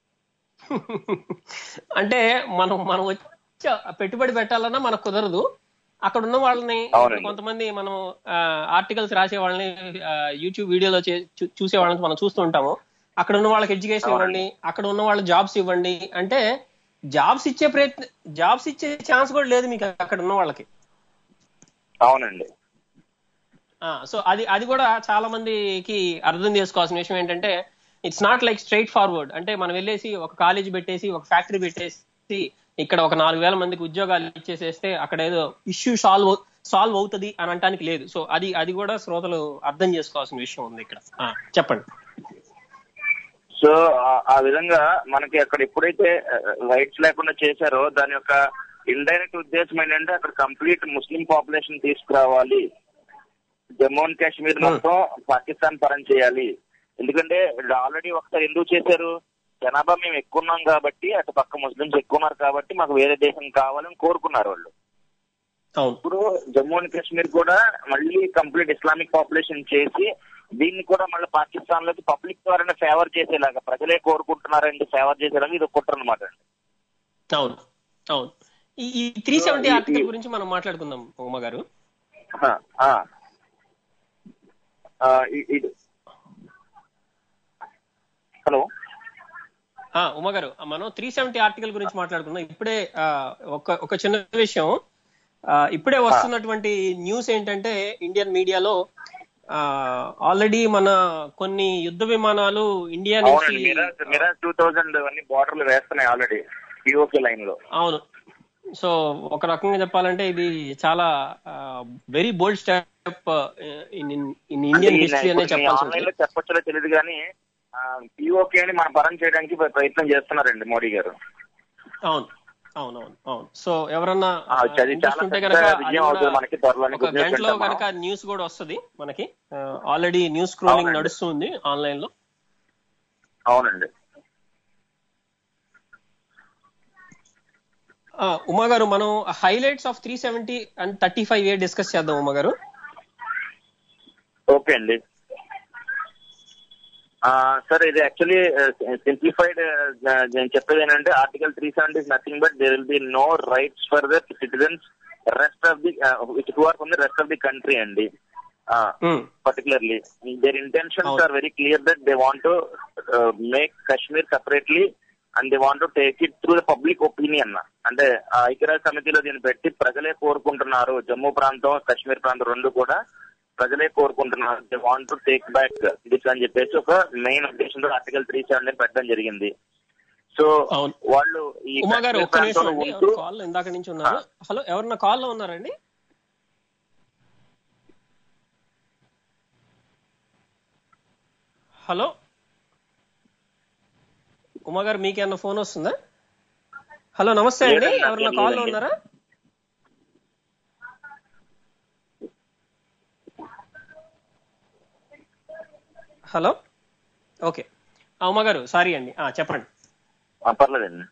అంటే మనం మనం వచ్చి ఆ పెట్టుబడి పెట్టాలన్నా మనకు కుదరదు అక్కడ ఉన్న వాళ్ళని అవునండి. కొంతమంది మనం ఆర్టికల్స్ రాసే వాళ్ళని యూట్యూబ్ వీడియోలో చే- చూ- చూసే వాళ్ళని మనం చూస్తూ ఉంటాము అక్కడ ఉన్న వాళ్ళకి ఎడ్యుకేషన్ అవునండి. ఇవ్వండి అక్కడ ఉన్న వాళ్ళకి జాబ్స్ ఇవ్వండి అంటే జాబ్స్ ఇచ్చే ప్రయత్నం జాబ్స్ ఇచ్చే ఛాన్స్ కూడా లేదు మీకు అక్కడ ఉన్న వాళ్ళకి అవునండి సో అది అది కూడా చాలా మందికి అర్థం చేసుకోవాల్సిన విషయం ఏంటంటే it's not like straightforward అంటే మనం వెళ్ళేసి ఒక కాలేజ్ పెట్టేసి ఒక ఫ్యాక్టరీ పెట్టేసి ఇక్కడ ఒక నాలుగు వేల మందికి ఉద్యోగాలు ఇచ్చేసేస్తే అక్కడ ఏదో ఇష్యూ సాల్వ్ సాల్వ్ అవుతుంది అని అనటానికి లేదు సో అది అది కూడా శ్రోతలు అర్థం చేసుకోవాల్సిన విషయం ఉంది ఇక్కడ ఆ, చెప్పండి సో ఆ- ఆ విధంగా మనకి అక్కడ ఎప్పుడైతే రైట్స్ లేకుండా చేశారో దాని యొక్క ఇండైరెక్ట్ ఉద్దేశం ఏంటంటే అక్కడ కంప్లీట్ ముస్లిం పాపులేషన్ తీసుకురావాలి జమ్మూ అండ్ కాశ్మీర్ మొత్తం పాకిస్తాన్ పరం చేయాలి ఎందుకంటే ఆల్రెడీ ఒకసారి ఎందుకు చేశారు జనాభా మేము ఎక్కువ ఉన్నాం కాబట్టి అటు పక్క ముస్లిమ్స్ ఎక్కువ ఉన్నారు కాబట్టి మాకు వేరే దేశం కావాలని కోరుకున్నారు వాళ్ళు అవును ఇప్పుడు జమ్మూ అండ్ కాశ్మీర్ కూడా మళ్ళీ కంప్లీట్ ఇస్లామిక్ పాపులేషన్ చేసి దీన్ని కూడా మళ్ళీ పాకిస్తాన్ లోకి పబ్లిక్ ద్వారానే ఫేవర్ చేసేలాగా ప్రజలే కోరుకుంటున్నారంటే ఫేవర్ చేసేలాగా ఇది కుట్ర అనమాట అవును అవును ఈ ఈ త్రీ సెవెంటీ ఈ- ఆర్టికల్ ఈ- గురించి మనం మాట్లాడుకుందాం ఉమ గారు హలో ఆ, ఉమ గారు మనం త్రీ సెవెంటీ ఆర్టికల్ గురించి మాట్లాడుకుందాం ఇప్పుడే ఆ, ఒక ఒక చిన్న విషయం ఆ, ఇప్పుడే వస్తున్నటువంటి న్యూస్ ఏంటంటే ఇండియన్ మీడియాలో ఆల్రెడీ మన కొన్ని యుద్ధ విమానాలు ఇండియా నుంచి అవునండి మిరాజ్ మిరాజ్ టూ థౌజండ్ అన్ని బార్డర్లు వేస్తున్నాయి ఆల్రెడీ పిఓకే లైన్ లో అవును సో ఒక రకంగా చెప్పాలంటే ఇది చాలా very bold step in in Indian history అనే చెప్పాల్సి ఆన్లైన్ ఉంటుంది లో చెప్పొచ్చో తెలియదు కానీ పిఓకే అని మన పరం చేయడానికి ప్రయత్నం చేస్తున్నారండి మోడీ గారు అవును అవును అవును అవును సో ఎవరన్నా ఆ, అది ఇంట్రెస్ట్ చాలా ఉంటే పెద్ద కనుక అది విజయం కూడా అవుతుంది మనకి త్వరలోనే ఒక good news గంటలో వింటాం మనం. కనుక న్యూస్ కూడా వస్తుంది మనకి ఆల్రెడీ న్యూస్ స్క్రోలింగ్ అవునండి. నడుస్తుంది ఆన్లైన్ లో అవునండి ఆ, ఉమా గారు మనం highlights of three seventy and thirty five A discuss చేద్దాం ఉమా గారు ఓకే అండి సార్ ఇది యాక్చువల్లీ సింప్లిఫైడ్ నేను చెప్పేది ఏంటంటే article three seventy is nothing but there will be no rights for the citizens rest of the who are from the rest of the country అండి Hmm. particularly their intentions Out. are very clear that they want to uh, make Kashmir separately and they want to take it through the public opinion అంటే ఆ ఐక్యరాజ్య సమితిలో దీన్ని పెట్టి ప్రజలే కోరుకుంటున్నారు జమ్మూ ప్రాంతం కాశ్మీర్ ప్రాంతం రెండు కూడా ప్రజలే కోరుకుంటున్నారు they want to take back this అని చెప్పేసి ఒక మెయిన్ ఉద్దేశంతో ఆర్టికల్ త్రీ సెవెన్ పెట్టడం జరిగింది సో అవును. వాళ్ళు ఈ ఉమా గారు కాశ్మీర్ ఒక్క నిమిషం ప్రాంతంలో అండి ఉంటూ కాల్ ఇందాక నుంచి ఉన్నారు హలో ఎవరన్నా కాల్ లో ఉన్నారండి హలో ఉమా గారు మీకేమన్నా ఫోన్ వస్తుందా హలో నమస్తే అండి లేదండి, ఎవరన్నా నాకేం కాల్ లో లేదండి. ఉన్నారా హలో ఓకే ఆ, ఉమా గారు సారీ అండి ఆ, చెప్పండి ఆ, పర్లేదండి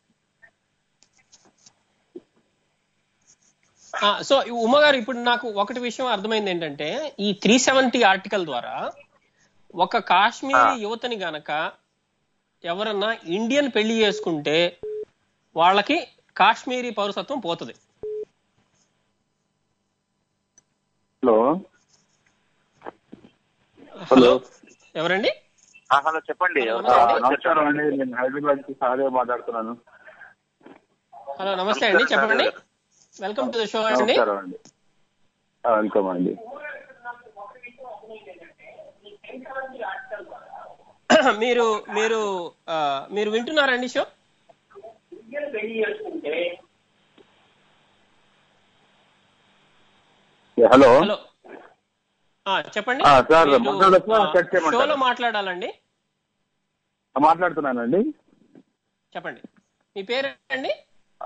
ఆ, సో ఈ ఉమ గారు ఇప్పుడు నాకు ఒకటి విషయం అర్థమైంది ఏంటంటే ఈ త్రీ సెవెంటీ ఆర్టికల్ ద్వారా ఒక కాశ్మీరీ ఆ. యువతని గనక ఎవరన్నా ఇండియన్ పెళ్లి చేసుకుంటే వాళ్ళకి కాశ్మీరీ పౌరసత్వం పోతుంది హలో హలో ఎవరండి ఆ, హలో చెప్పండి హలో, ఎవరు? నమస్తే. నమస్కారం అండి నేను హైదరాబాద్ నుంచి సాదే మాట్లాడుతున్నాను హలో నమస్తే అండి చెప్పండి వెల్కమ్ టు ద షో అండి నమస్కారం అండి ఆ, వెల్కమ్ అండి మీరు మీరు ఆ, మీరు వింటున్నారండి షో హలో హలో ఆ, చెప్పండి ఆ, సార్, మీరు, మాట్లాడొచ్చా? ఆ, కట్ చేయమంటారా? షోలో మాట్లాడాలండి ఆ, మాట్లాడుతున్నానండి చెప్పండి మీ పేరండి ఆ,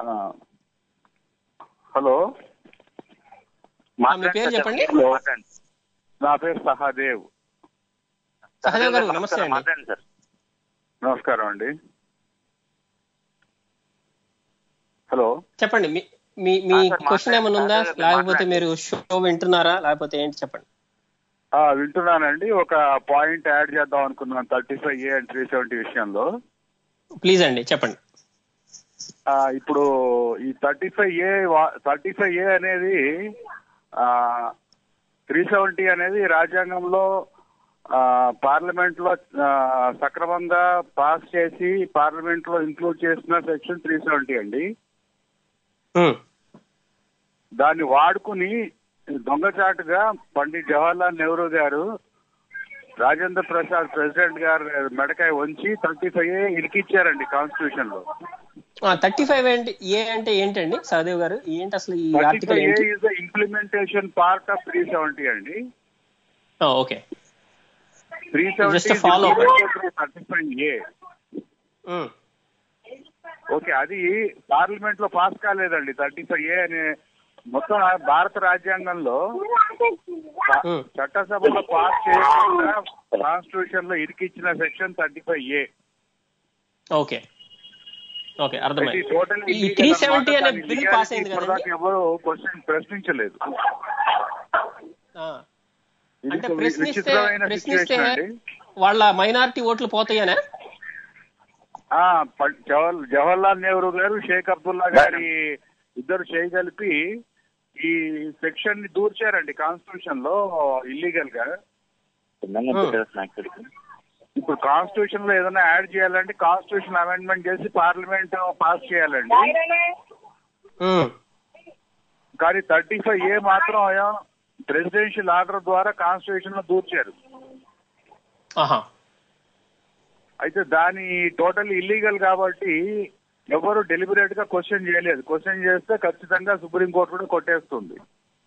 హలో ఆ, మీ పేరు చెప్పండి మాట్లాడండి నా పేరు సహాదేవ్ సహదేవ్ గారు నమస్తే అండి మాట్లాడండి సార్ నమస్కారం అండి హలో చెప్పండి మీ మీ మీ ఆ, సార్, క్వశ్చన్ మాట్లాడండి. ఏమైనా ఉందా అదే, అదే, లేకపోతే మాట్లాడండి. మీరు షో వింటున్నారా లేకపోతే ఏంటి చెప్పండి ఆ, వింటున్నానండి ఒక పాయింట్ యాడ్ చేద్దాం అనుకున్నాను thirty five A and three seventy విషయంలో ప్లీజ్ అండి చెప్పండి ఆ, ఇప్పుడు ఈ thirty five A thirty five A అనేది త్రీ సెవెంటీ అనేది రాజ్యాంగంలో పార్లమెంట్ లో ఆ, సక్రమంగా పాస్ చేసి పార్లమెంట్ లో ఇంక్లూడ్ చేసిన సెక్షన్ త్రీ సెవెంటీ అండి ఉమ్, దాన్ని వాడుకుని దొంగచాటుగా పండిట్ జవహర్లాల్ నెహ్రూ గారు రాజేంద్ర ప్రసాద్ ప్రెసిడెంట్ గారు మెడకాయ వంచి థర్టీ ఫైవ్ ఏ ఇరికిచ్చారండి కాన్స్టిట్యూషన్ లో ఆ థర్టీ ఫైవ్ ఏంటి ఏ అంటే ఏంటండి సహదేవ్ గారు ఏంటి అసలు ఈ థర్టీ ఆర్టికల్ ఫైవ్ ఏ ఏంటి is the implementation part of three seventy అండి okay three Just a follow. Seventy thirty five A um, okay అది పార్లమెంట్ లో పాస్ కాలేదండి థర్టీ ఫైవ్ ఏ అనే మొత్తం భారత రాజ్యాంగంలో పా- Hmm. చట్టసభలో పాస్ చేయకుండా కాన్స్టిట్యూషన్ లో ఇరికిచ్చిన section thirty five A okay okay అర్థమైంది టోటల్ ఈ త్రీ సెవెంటీ అనే బిల్ పాస్ అయింది కదండి ఎవరు క్వశ్చన్ ప్రశ్నించలేదు ఆ, ఇది అంటే వి- ప్రశ్నిస్తే విచిత్రమైన ప్రశ్నిస్తే situation అండి వాళ్ళ మైనారిటీ ఓట్లు పోతాయనే ఆ, ప- జవహర్ జవహర్లాల్ నెహ్రూ గారు షేక్ అబ్దుల్లా గారి ఇద్దరు చేయగలిపి ఈ సెక్షన్ ని దూర్చారండి కాన్స్టిట్యూషన్ లో ఇల్లీగల్ గా చిన్నగా Hmm. పెట్టారు స్నాక్స్ అడిగి. ఇప్పుడు కాన్స్టిట్యూషన్ లో ఏదైనా యాడ్ చేయాలంటే కాన్స్టిట్యూషన్ అమెండ్మెంట్ చేసి పార్లమెంట్ పాస్ చేయాలండి ఉమ్, కానీ థర్టీ ఫైవ్ ఏ మాత్రం ప్రెసిడెన్షియల్ ఆర్డర్ ద్వారా కాన్స్టిట్యూషన్ లో దూర్చారు ఆహా అయితే దాని టోటల్ ఇల్లీగల్ కాబట్టి ఎవరు డెలిబరేట్ గా క్వశ్చన్ చేయలేదు క్వశ్చన్ చేస్తే ఖచ్చితంగా సుప్రీంకోర్టు కూడా కొట్టేస్తుంది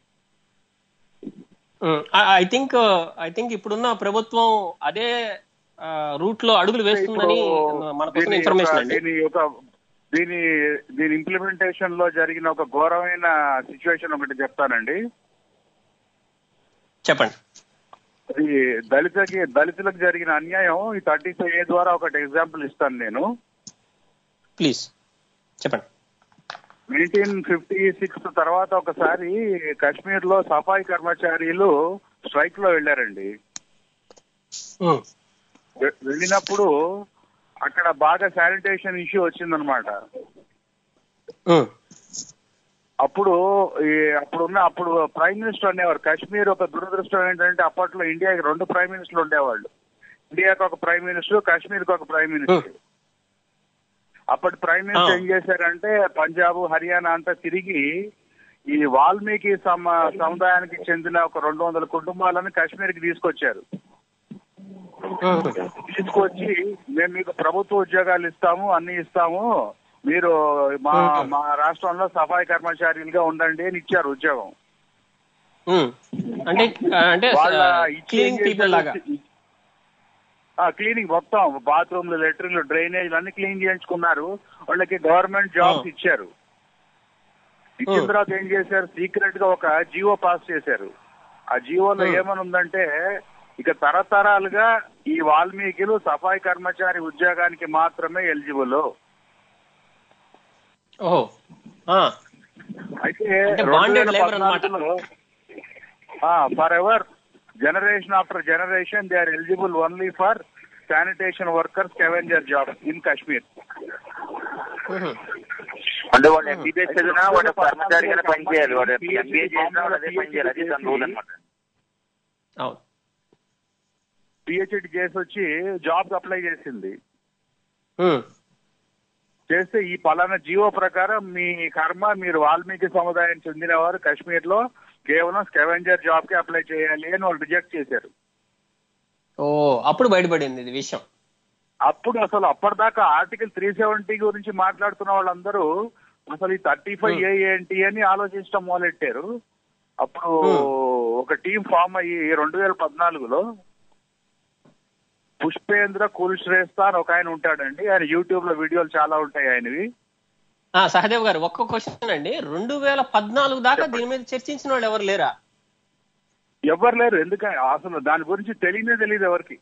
ఐ థింక్ ఐ థింక్ ఇప్పుడున్న ప్రభుత్వం అదే రూట్ లో అడుగులు వేస్తుందని ఇప్పుడు మనకు దీని ఇన్ఫర్మేషన్ యొక్క- అండి దీని యొక్క దీని దీని ఇంప్లిమెంటేషన్ లో జరిగిన ఒక ఘోరమైన సిచ్యువేషన్ ఒకటి చెప్తానండి చెప్పండి ఈ దళితకి దళితులకు జరిగిన అన్యాయం ఈ థర్టీ ఫైవ్ ఏ ద్వారా ఒకటి ఎగ్జాంపుల్ ఇస్తాను నేను ప్లీజ్ చెప్పండి నైన్టీన్ ఫిఫ్టీ సిక్స్ తర్వాత ఒకసారి కాశ్మీర్ లో సఫాయి కర్మచారీలు స్ట్రైక్ లో వెళ్ళారండి ఉమ్, వె- వెళ్ళినప్పుడు అక్కడ బాగా శానిటేషన్ ఇష్యూ వచ్చిందనమాట ఉమ్, అప్పుడు ఈ అప్పుడున్న అప్పుడు ప్రైమ్ మినిస్టర్ అనేవారు కాశ్మీర్ ఒక దురదృష్టం ఏంటంటే అప్పట్లో ఇండియాకి రెండు ప్రైమ్ మినిస్టర్లు ఉండేవాళ్ళు ఇండియాకి ఒక ప్రైమ్ మినిస్టర్ కాశ్మీర్కి ఒక ప్రైమ్ మినిస్టర్ అప్పటి ప్రైమ్ మినిస్టర్ ఆ. ఏం చేశారంటే పంజాబ్ హర్యానా అంతా తిరిగి ఈ వాల్మీకి సమ సముదాయానికి చెందిన ఒక రెండు వందల కుటుంబాలను కాశ్మీర్కి తీసుకొచ్చారు ఉమ్, తీసుకొచ్చి మేము మీకు ప్రభుత్వ ఉద్యోగాలు ఇస్తాము అన్ని ఇస్తాము మీరు మా Okay. మా రాష్ట్రంలో సఫాయి కర్మచారులుగా ఉండండి అని ఇచ్చారు ఉద్యోగం ఉమ్. అంటే అంటే వాళ్ళ ఇచ్చి ఏం క్లీనింగ్ పీపుల్ లాగా చేశారు? ఆ క్లీనింగ్ మొత్తం బాత్రూమ్లు లెట్రిన్లు డ్రైనేజ్ అన్ని క్లీన్ చేయించుకున్నారు వాళ్ళకి గవర్నమెంట్ జాబ్స్ Oh. ఇచ్చారు ఇచ్చిన Oh. తర్వాత ఏం చేశారు సీక్రెట్ గా ఒక జియో పాస్ చేశారు ఆ జియోలో Oh. ఏమని ఉందంటే ఇక తరతరాలుగా ఈ వాల్మీకిలు సఫాయి కర్మచారి ఉద్యోగానికి మాత్రమే ఎలిజిబుల్ ఓహో ఆ, అయితే అంటే bonded labor అన్నమాట. For ever generation after generation they are eligible only for sanitation workers scavenger job in Kashmir ఉహు. అంటే వాడు ఎంబీబీఏ చదివినా వాడు కర్మచారిగానే పనిచేయాలి వాడు ఎంబీఏ చేసినా వాడు అదే పని చేయాలి అది దాని రూల్ అనమాట అవును పిహెచ్డి చేసి వచ్చి జాబ్ అప్లై చేసింది ఉమ్, చేస్తే ఈ పలానా జీవో ప్రకారం మీ కర్మ మీరు వాల్మీకి సముదాయం చెందిన వారు కాశ్మీర్ లో కేవలం స్కెవెంజర్ జాబ్ కి అప్లై చేయాలి అని వాళ్ళు రిజెక్ట్ చేశారు ఓ అప్పుడు బయటపడింది ఇది విషయం అప్పుడు అసలు అప్పటిదాకా ఆర్టికల్ త్రీ సెవెంటీ గురించి మాట్లాడుతున్న వాళ్ళందరూ అసలు ఈ థర్టీ ఫైవ్ ఏ ఏంటి అని ఆలోచించడం మొదలెట్టారు అప్పుడు ఒక టీం ఫామ్ అయ్యి రెండు వేల పద్నాలుగులో పుష్పేంద్ర కుల్ శ్రేష్ఠ అని ఒక ఆయన ఉంటాడండి ఆయన యూట్యూబ్ లో వీడియోలు చాలా ఉంటాయి ఆయనవి ఆ సహదేవ్ గారు ఒక్క క్వశ్చన్ అండి రెండు వేల పద్నాలుగు దాకా దీని మీద చర్చించిన వాళ్ళు ఎవరు లేరా ఎవరు లేరు ఎందుకంటే అసలు దాని గురించి తెలియనే తెలియదు ఎవరికి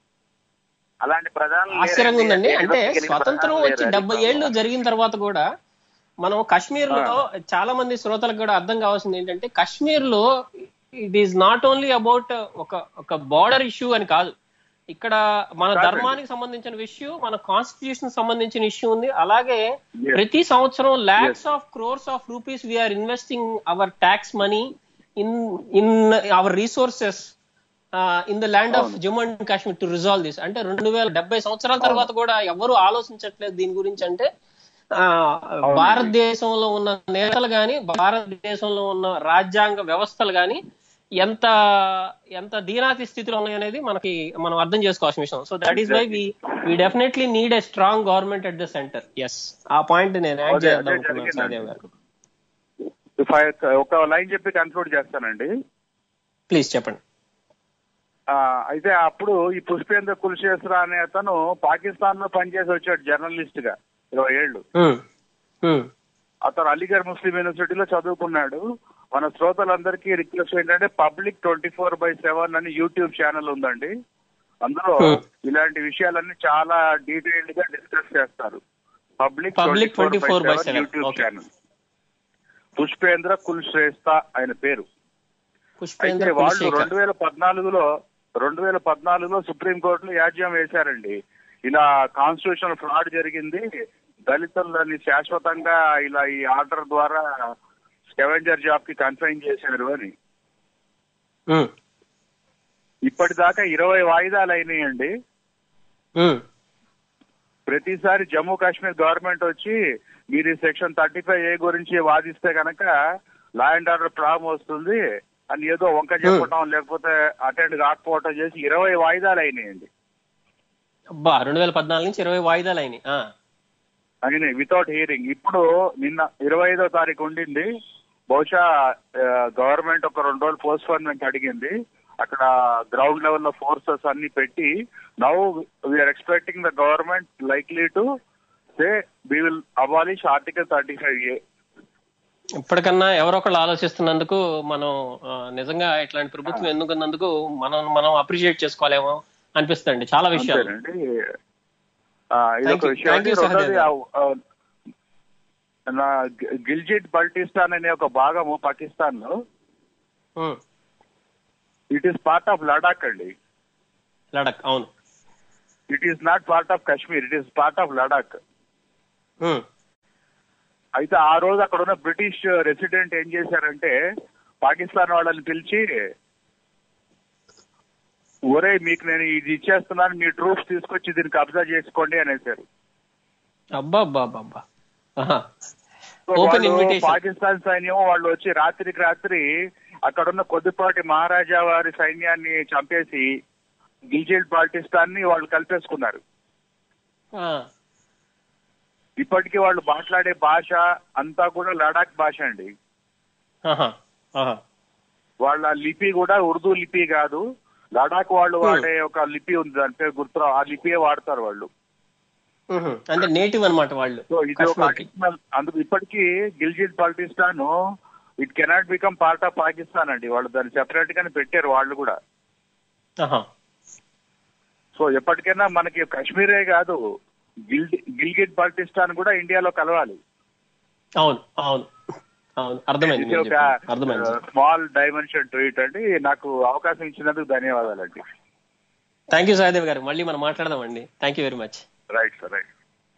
అలాంటి ప్రధాన ఆశ్చర్యంగా ఉందండి అంటే స్వతంత్రం వచ్చి డెబ్బై ఏళ్ళు జరిగిన తర్వాత కూడా మనం కాశ్మీర్ లో చాలా మంది శ్రోతలకు కూడా అర్థం కావాల్సింది ఏంటంటే కాశ్మీర్ లో it is not only about ఒక ఒక బార్డర్ ఇష్యూ అని కాదు ఇక్కడ మన కాదండి. ధర్మానికి సంబంధించిన ఇష్యూ మన కాన్స్టిట్యూషన్ సంబంధించిన ఇష్యూ ఉంది అలాగే ప్రతి సంవత్సరం lakhs of crores of rupees we are investing our tax money in in our resources in the land of Jammu and Kashmir to resolve this అంటే రెండు వేల డెబ్బై సంవత్సరాల తర్వాత కూడా ఎవరు ఆలోచించట్లేదు దీని గురించి అంటే ఆ, భారతదేశంలో ఉన్న నేతలు గాని భారతదేశంలో ఉన్న రాజ్యాంగ వ్యవస్థలు గాని ఎంత ఎంత దీనాతి స్థితిలో ఉన్నాయనేది మనకి మనం అర్థం చేసుకోవాల్సిన విషయం so that is why we we definitely need a strong government at the centre yes ఆ పాయింట్ నేను యాడ్ అదే, చేద్దాం అదే అనుకున్నాను జరిగిందండి. సహదేవ్ గారు If I- ఒక లైన్ చెప్పి కన్క్లూడ్ చేస్తానండి ప్లీజ్ చెప్పండి ఆ, అయితే అప్పుడు ఈ పుష్పేంద్ర కుల్శేశ్వర అనే అతను పాకిస్తాన్ లో పనిచేసి వచ్చాడు జర్నలిస్ట్ గా ఇరవై ఏళ్ళు Hmm. Hmm. అతను అలీగఢ్ ముస్లిం యూనివర్సిటీలో చదువుకున్నాడు మన శ్రోతలందరికీ రిక్వెస్ట్ ఏంటంటే Public twenty four by seven అని యూట్యూబ్ ఛానల్ ఉందండి అందులో Hmm. ఇలాంటి విషయాలన్నీ చాలా డీటెయిల్డ్ గా డిస్కస్ చేస్తారు Public Public 24 by 7. YouTube Okay. Channel Pushpendra Kulshreshtha ఆయన పేరు అయితే పుష్పేంద్ర వాళ్ళు కులశేఖర్ రెండు వేల పద్నాలుగులో రెండు వేల పద్నాలుగులో సుప్రీంకోర్టులో యాజ్యం వేశారండి ఇలా కాన్స్టిట్యూషన్ ఫ్రాడ్ జరిగింది దళితులని శాశ్వతంగా ఇలా ఈ ఆర్డర్ ద్వారా స్కెవెంజర్ జాబ్ కి కన్ఫైన్ చేశారు అని Hmm. ఇప్పటిదాకా ఇరవై వాయిదాలు అయినాయండి Hmm. ప్రతిసారి జమ్మూ కాశ్మీర్ గవర్నమెంట్ వచ్చి మీరు ఈ సెక్షన్ థర్టీ ఫైవ్ ఏ గురించి వాదిస్తే కనుక లా అండ్ ఆర్డర్ ప్రాబ్లం వస్తుంది అని ఏదో వంక చెప్పడం లేకపోతే అటెండ్ కాకపోవటం చేసి ఇరవై వాయిదాలు అయినాయండి అబ్బా రెండు వేల పద్నాలుగు నుంచి ఇరవై వాయిదాలు అయినాయి ఆ. అని వితౌట్ హియరింగ్ ఇప్పుడు నిన్న ఇరవై ఐదో తారీఖు ఉండింది బహుశా గవర్నమెంట్ ఒక రెండు రోజులు పోస్ట్ పోన్మెంట్ అడిగింది అక్కడ గ్రౌండ్ లెవెల్లో ఫోర్సెస్ అన్ని పెట్టి now we are expecting the government likely to say we will abolish article thirty five A ఇప్పటికన్నా ఎవరో ఒకళ్ళు ఆలోచిస్తున్నందుకు మనం ఆ, నిజంగా ఇట్లాంటి ప్రభుత్వం ఎన్నుకున్నందుకు మనం మనం అప్రిషియేట్ చేసుకోవాలేమో అనిపిస్తుంది చాలా విషయాలు అంతేనండి ఆ, ఇదొక Thank you. విషయం Thank you, రెండోది సహదేవ్. ఆ, ఆ, నా గి- గిల్జిట్ బల్టిస్తాన్ అనే ఒక భాగము పాకిస్తాన్ లో um, it is part of Ladakh అండి లడక్ అవును it is not part of Kashmir it is part of Ladakh ఉమ్, అయితే ఆ రోజు అక్కడ ఉన్న బ్రిటిష్ రెసిడెంట్ ఏం చేశారంటే పాకిస్తాన్ వాళ్ళని పిలిచి ఒరే మీకు నేను ఇది ఇచ్చేస్తున్నాను మీ ట్రూప్స్ తీసుకొచ్చి దీన్ని కబ్జా చేసుకోండి అనేసారు అబ్బా అబ్బా అబ్బా అబ్బా ఆహా. సో Open వాళ్ళు invitation. పాకిస్తాన్ సైన్యం వాళ్ళు వచ్చి రాత్రికి రాత్రి అక్కడున్న కొద్దిపాటి మహారాజా వారి సైన్యాన్ని చంపేసి గిల్జిల్ బాల్టిస్తాన్ ని వాళ్ళు కలిపేసుకున్నారు ఆ, ఇప్పటికీ వాళ్ళు మాట్లాడే భాష అంతా కూడా లడాక్ భాష అండి ఆహా, ఆహా. వాళ్ళ లిపి కూడా ఉర్దూ లిపి కాదు లడాక్ వాళ్ళు వాడే ఒక లిపి ఉంది దాని పేరు గుర్తురావు ఆ లిపియే వాడతారు వాళ్ళు ఉహు. అంటే నేటివ్ అన్నమాట వాళ్ళు సో ఇది ఒక కాశ్మీర్కి. అడిషనల్ అందుకు ఇప్పటికీ Gilgit Baltistan it cannot become part of Pakistan అండి వాళ్ళు దాన్ని సెపరేట్ గానే పెట్టారు వాళ్ళు కూడా ఆహా. సో ఎప్పటికైనా మనకి కాశ్మీరే కాదు గిల్ గిల్గిట్ బాల్టిస్తాన్ కూడా ఇండియాలో కలవాలి అవును అవును అవును అర్థమైంది ఇది మీరు ఒక చెప్పింది. అర్థమైంది స్మాల్ డైమెన్షన్ టు ఇట్ అండి నాకు అవకాశం ఇచ్చినందుకు ధన్యవాదాలండి థ్యాంక్ యూ సహదేవ్ గారు మళ్ళీ మనం మాట్లాడదామండి thank you very much right sir right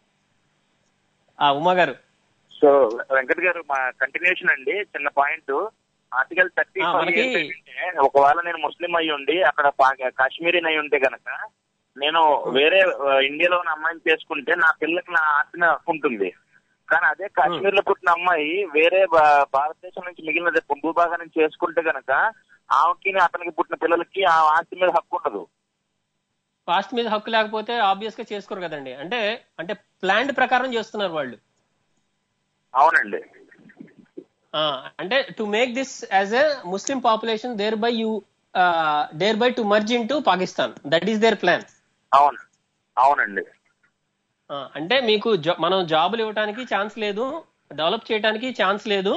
ఆ ఉమా గారు సో వెంకట్ గారు మా కంటిన్యూషన్ అండి చిన్న పాయింట్ ఆర్టికల్ థర్టీ ఆ, మనకి- ఒకవేళ నేను ముస్లిం అయి ఉండి అక్కడ పా- కాశ్మీరీని అయి ఉంటే గనక నేను వేరే ఆ, ఇండియాలో ఉన్న అమ్మాయిని చేసుకుంటే నా పిల్లకి నా ఆస్తిని హక్కు ఉంటుంది కానీ అదే కాశ్మీర్ లో పుట్టిన అమ్మాయి వేరే భా- భారతదేశం నుంచి మిగిలిన భూభాగం నుంచి చేసుకుంటే గనక ఆమెకి అతనికి పుట్టిన పిల్లలకి ఆ ఆస్తి మీద హక్కు ఉండదు కాస్ట్ మీద హక్కు లేకపోతే ఆబ్వియస్ గా చేసుకోరు కదండి అంటే అంటే ప్లాండ్ ప్రకారం చేస్తున్నారు వాళ్ళు అవునండి ఆ, అంటే to make this as a Muslim population there by you there by to merge into Pakistan that is their plan అవును అవునండి అంటే మీకు జా- మనం జాబులు ఇవ్వడానికి ఛాన్స్ లేదు డెవలప్ చేయడానికి ఛాన్స్ లేదు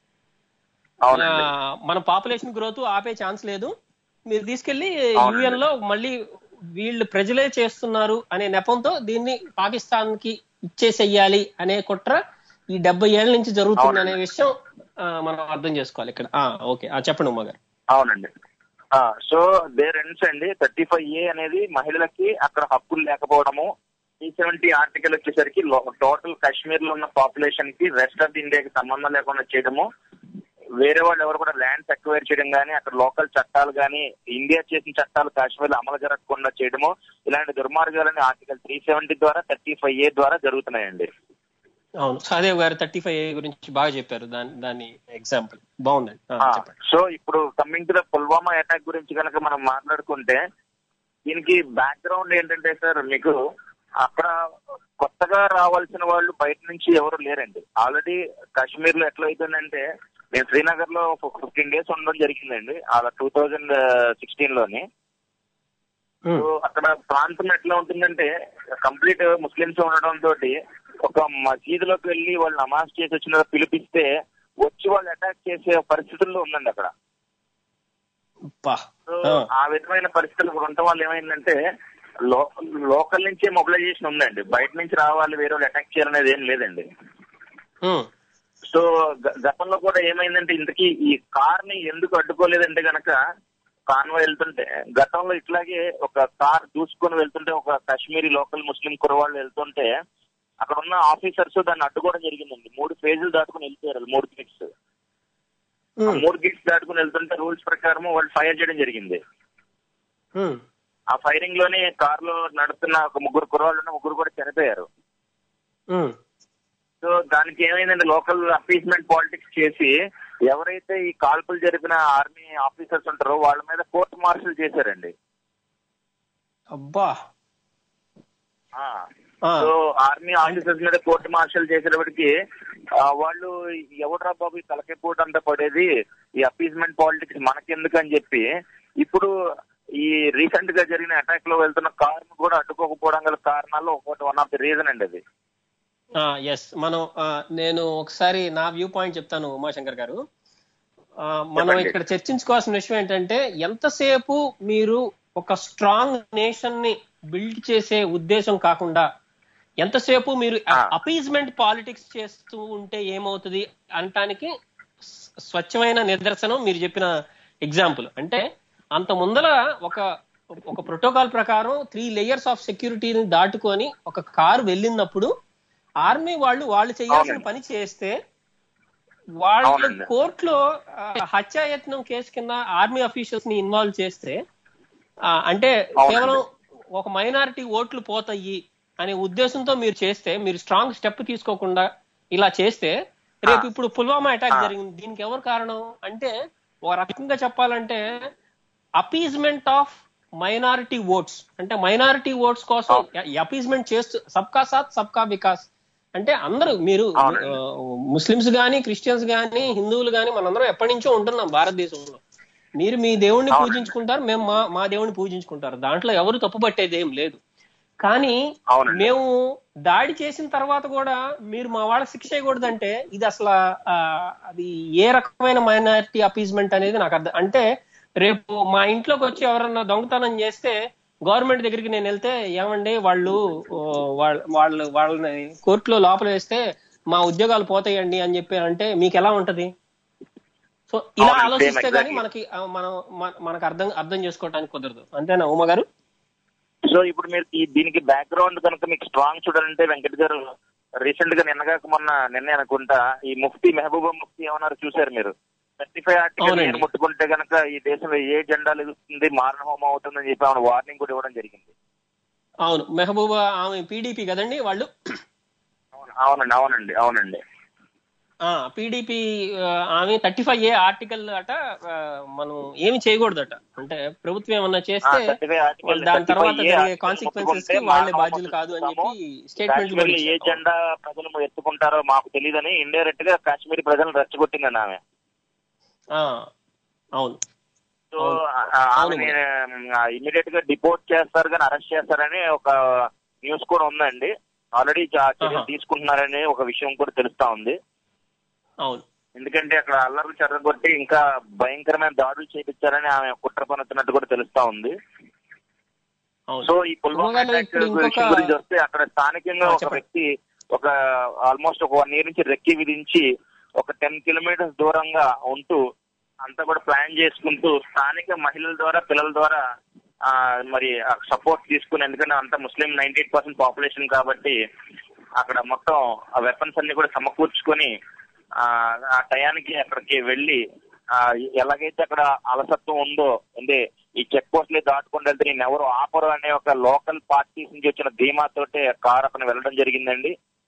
అవునండి ఆ, మన పాపులేషన్ గ్రోత్ ఆపే ఛాన్స్ లేదు మీరు తీసుకెళ్లి అవునండి. యుఎన్ లో మళ్ళీ వీళ్ళు ప్రజలే చేస్తున్నారు అనే నెపంతో దీన్ని పాకిస్తాన్ కి ఇచ్చేసేయాలి అనే కుట్ర ఈ డెబ్బై ఏళ్ల నుంచి జరుగుతుంది అనే విషయం ఆ, మనం అర్థం చేసుకోవాలి ఇక్కడ ఓకే చెప్పండి ఉమ్మా గారు అవునండి సో దేర్ ఎండ్స్ అండి థర్టీ ఫైవ్ ఏ అనేది మహిళలకి అక్కడ హక్కులు లేకపోవడము టీ సెవెంటీ ఆర్టికల్ వచ్చేసరికి టోటల్ కాశ్మీర్ లో ఉన్న పాపులేషన్ కి రెస్ట్ ఆఫ్ ఇండియాకి సంబంధం లేకుండా చేయడము వేరే వాళ్ళు ఎవరు కూడా ల్యాండ్స్ అక్వైర్ చేయడం కానీ అక్కడ లోకల్ చట్టాలు కానీ ఇండియా చేసిన చట్టాలు కాశ్మీర్ లో అమలు జరగకుండా చేయడము ఇలాంటి దుర్మార్గాలని ఆర్టికల్ త్రీ సెవెంటీ ద్వారా థర్టీ ఫైవ్ ఏ ద్వారా జరుగుతున్నాయండి అవును సహదేవ్ గారు థర్టీ ఫైవ్ గురించి బాగా చెప్పారు దాని దాని ఎగ్జాంపుల్ బాగుందండి ఆ, చెప్పండి సో ఇప్పుడు coming to the Pulwama attack గురించి కనుక మనం మాట్లాడుకుంటే దీనికి బ్యాక్గ్రౌండ్ ఏంటంటే సార్ మీకు అక్కడ కొత్తగా రావాల్సిన వాళ్ళు బయట నుంచి ఎవరు లేరండి ఆల్రెడీ కాశ్మీర్ లో ఎట్లా అయిపోయిందంటే నేను శ్రీనగర్ లో ఫిఫ్టీన్ డేస్ ఉండడం జరిగిందండి అలా టూ థౌజండ్ సిక్స్టీన్ లోని సో అక్కడ ప్రాంతం ఎట్లా ఉంటుందంటే కంప్లీట్ ముస్లిమ్స్ ఉండడం తోటి ఒక మసీదులోకి వెళ్ళి వాళ్ళు నమాజ్ చేసి వచ్చిన పిలిపిస్తే వచ్చి వాళ్ళు అటాక్ చేసే పరిస్థితుల్లో ఉందండి అక్కడ అబ్బా. సో ఆ. ఆ విధమైన పరిస్థితులు ఇక్కడ ఉండటం వల్ల ఏమైందంటే లో- లోకల్ నుంచే మొబిలైజేషన్ ఉందండి బయట నుంచి రావాలి వేరే వాళ్ళు అటాక్ చేయాలనేది ఏం లేదండి ఉమ్. సో గ- గతంలో కూడా ఏమైందంటే ఇంతకీ ఈ కార్ ని ఎందుకు అడ్డుకోలేదంటే గనక కాన్వా వెళ్తుంటే గతంలో ఇట్లాగే ఒక కార్ దూసుకొని వెళ్తుంటే ఒక కాశ్మీరీ లోకల్ ముస్లిం కురవాళ్ళు వెళ్తుంటే అక్కడ ఉన్న ఆఫీసర్స్ దాన్ని అడ్డుకోవడం జరిగిందండి మూడు ఫేజులు దాటుకుని వెళ్ళిపోయారు మూడు గేట్స్ ఉమ్. మూడు గేట్స్ దాటుకుని వెళ్తుంటే రూల్స్ ప్రకారం వాళ్ళు ఫైర్ చేయడం జరిగింది ఉమ్. ఆ ఫైరింగ్ లోనే కార్ లో నడుస్తున్న ఒక ముగ్గురు కుర్రాళ్ళు ఉన్న ముగ్గురు కూడా చనిపోయారు ఉమ్. సో దానికి ఏమైందంటే లోకల్ అపీస్మెంట్ పాలిటిక్స్ చేసి ఎవరైతే ఈ కాల్పులు జరిపిన ఆర్మీ ఆఫీసర్స్ ఉంటారో వాళ్ళ మీద కోర్టు మార్షల్ చేశారండి అబ్బా ఆ, ఆ, సో ఆర్మీ ఆఫీసర్స్ మీద కోర్టు మార్షల్ చేసేటప్పటికి ఆ, వాళ్ళు ఎవడ్రా బాబు ఈ తలకెపోటు అంతా పడేది ఈ అపీజ్మెంట్ పాలిటిక్స్ మనకెందుకు అని చెప్పి ఇప్పుడు ఈ రీసెంట్ గా జరిగిన అటాక్ లో వెళ్తున్న కార్ కూడా అడ్డుకోకపోవడం గల కారణాల్లో ఒకటి వన్ ఆఫ్ ది రీజన్ అండి అది ఎస్ మనం ఆ, నేను ఒకసారి నా వ్యూ పాయింట్ చెప్తాను ఉమాశంకర్ గారు ఆ, మనం చెప్పండి. ఇక్కడ చర్చించుకోవాల్సిన విషయం ఏంటంటే ఎంతసేపు మీరు ఒక స్ట్రాంగ్ నేషన్ ని బిల్డ్ చేసే ఉద్దేశం కాకుండా ఎంతసేపు మీరు ఆ. అపీజ్మెంట్ పాలిటిక్స్ చేస్తూ ఉంటే ఏమవుతుంది అనటానికి స్వ- స్వచ్ఛమైన నిదర్శనం మీరు చెప్పిన ఎగ్జాంపుల్ అంటే అంత ముందర ఒక ఒక ప్రోటోకాల్ ప్రకారం త్రీ లేయర్స్ ఆఫ్ సెక్యూరిటీని దాటుకొని ఒక కారు వెళ్ళినప్పుడు ఆర్మీ వాళ్ళు వాళ్ళు చేయాల్సిన అవునండి. పని చేస్తే వాళ్ళు అవునండి. కోర్టులో ఆ, హత్యాయత్నం కేసు కింద ఆర్మీ అఫీషియల్స్ ని ఇన్వాల్వ్ చేస్తే ఆ, అంటే అవునండి. కేవలం ఒక మైనారిటీ ఓట్లు పోతాయి అనే ఉద్దేశంతో మీరు చేస్తే మీరు స్ట్రాంగ్ స్టెప్ తీసుకోకుండా ఇలా చేస్తే రేపు ఇప్పుడు పుల్వామా అటాక్ ఆ. జరిగింది దీనికి ఎవరు కారణం అంటే ఒక రకంగా చెప్పాలంటే అపీజ్మెంట్ ఆఫ్ మైనారిటీ ఓట్స్ అంటే మైనారిటీ ఓట్స్ కోసం అపీజ్మెంట్ చేస్తూ సబ్కా సాత్ సబ్కా వికాస్ అంటే అందరూ మీరు అవునండి. ఆ, ముస్లిమ్స్ గాని క్రిస్టియన్స్ గాని హిందువులు గాని మనందరం ఎప్పటి నుంచో ఉంటున్నాం భారతదేశంలో మీరు మీ దేవుణ్ణి అవునండి. పూజించుకుంటారు మేము మా మా దేవుణ్ణి పూజించుకుంటారు దాంట్లో ఎవరు తప్పు పట్టేది ఏం లేదు కానీ అవునండి. మేము దాడి చేసిన తర్వాత కూడా మీరు మా వాళ్ళకి శిక్ష చేయకూడదంటే ఇది అసలు ఆ, అది ఏ రకమైన మైనారిటీ అపీజ్మెంట్ అనేది నాకు అర్థం అంటే రేపు మా ఇంట్లోకి వచ్చి ఎవరన్నా దొంగతనం చేస్తే గవర్నమెంట్ దగ్గరికి నేను వెళ్తే ఏమండి వాళ్ళు ఓ, వాళ్ళ వాళ్ళు వాళ్ళని కోర్టులో లోపల వేస్తే మా ఉద్యోగాలు పోతాయండి అని చెప్పి అంటే మీకు ఎలా ఉంటది సో ఇలా అవునండి, ఆలోచిస్తే same గానీ exactly. మనకి ఆ, మనం మన- మనకు అర్థం అర్థం చేసుకోవడానికి కుదరదు అంతేనా ఉమ గారు సో ఇప్పుడు మీరు ఈ దీనికి బ్యాక్గ్రౌండ్ కనుక మీకు స్ట్రాంగ్ చూడాలంటే వెంకట్ గారు రీసెంట్ గా నిన్నగాక మొన్న నిన్నే అనుకుంటా ఈ ముఫ్తీ మెహబూబా ముఫ్తీ ఏమన్నారు చూశారు మీరు థర్టీ ఫైవ్ ఆర్టికల్ అవునండి. నేను ముట్టుకుంటే కనుక ఈ దేశంలో ఏ జెండా లెగుస్తుంది మారణ హోమం అవుతుందని చెప్పి ఆమె వార్నింగ్ కూడా ఇవ్వడం జరిగింది అవును మెహబూబా ఆమె పీడీపీ కదండి వాళ్ళు అవును- అవునండి అవునండి అవునండి పీడీపీ ఆమె థర్టీ ఫైవ్ ఏ ఆర్టికల్ అట ఆ, మనం ఏమి చేయకూడదట అంటే ప్రభుత్వం ఏమన్నా చేస్తే ఆ, 35 ఆర్టికల్ వాళ్ళు దాని 35 తర్వాత ఏ జరిగే ఆర్టికల్ కాన్సిక్వెన్సెస్ కి ముట్టుకుంటే వాళ్ళే మానవ బాధ్యులు కాదు అని చెప్పి హక్కులు స్టేట్మెంట్ కాశ్మీర్ ఏ జెండా ప్రజలు ఎత్తుకుంటారో మాకు తెలియదని ఇండైరెక్ట్ గా కాశ్మీర్ ప్రజలను రెచ్చగొట్టిందండి ఆమె అవును సో అవును. ఆమె ఇమీడియట్ గా డిపోర్ట్ చేస్తారు కానీ అరెస్ట్ చేస్తారని ఒక న్యూస్ కూడా ఉందండి ఆల్రెడీ చర్యలు ఆహా. తీసుకుంటున్నారని ఒక విషయం కూడా తెలుస్తా ఉంది అవును ఎందుకంటే అక్కడ అల్లర్లు చెరగొట్టి ఇంకా భయంకరమైన దాడులు చేపించారని ఆమె కుట్ర పన్నుతున్నట్టు కూడా తెలుస్తా ఉంది అవును సో ఈ పుల్వామా ఉమ్మగారు అటాక్ ఇప్పుడు ఇంకొక- విషయం గురించి వస్తే అక్కడ స్థానికంగా ఆ, ఒక చెప్పండి. వ్యక్తి ఒక ఆల్మోస్ట్ ఒక వన్ ఇయర్ నుంచి రెక్కి విధించి ఒక టెన్ కిలోమీటర్స్ దూరంగా ఉంటూ అంతా కూడా ప్లాన్ చేసుకుంటూ స్థానిక మహిళల ద్వారా పిల్లల ద్వారా ఆ మరి సపోర్ట్ తీసుకుని ఎందుకంటే అంత Muslim ninety eight percent population కాబట్టి అక్కడ మొత్తం ఆ వెపన్స్ అన్ని కూడా సమకూర్చుకొని ఆ ఆ టయానికి అక్కడికి వెళ్ళి ఆ ఎలాగైతే అక్కడ అలసత్వం ఉందో అంటే ఈ చెక్ పోస్టులు దాటుకుంటూ వెళ్తే నేను ఎవరు ఆపరు అనే ఒక లోకల్ పార్టీస్ నుంచి వచ్చిన ధీమాతోటే కార్ అక్కడ వెళ్ళడం జరిగిందండి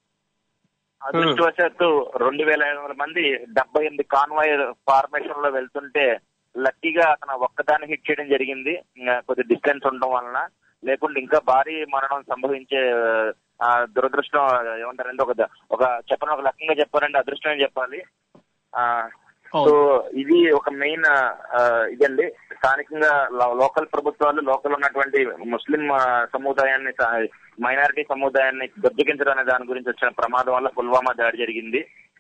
అదృష్టవశాత్తు రెండు వేల ఐదు వందల మంది డెబ్బై ఎనిమిది కాన్వాయ్ ఫార్మేషన్ లో వెళ్తుంటే లక్కీగా అతను ఒక్కదాన్ని హిట్ చేయడం జరిగింది ఇంకా కొద్ది డిస్టెన్స్ ఉండడం వలన లేకుంటే ఇంకా భారీ మరణం సంభవించే ఆ, దురదృష్టం ఏమంటారంటే ఒక ఒక చెప్పని ఒక లక్కంగా చెప్పారంటే అదృష్టం అని చెప్పాలి ఆ సో ఇది ఒక మెయిన్ ఇదండి స్థానికంగా లో- లోకల్ ప్రభుత్వాలు లోకల్ ఉన్నటువంటి ముస్లిం ఆ, సముదాయాన్ని మైనారిటీ సముదాయాన్ని గద్దెకించడం అనే దాని గురించి వచ్చిన ప్రమాదం వల్ల పుల్వామా దాడి జరిగింది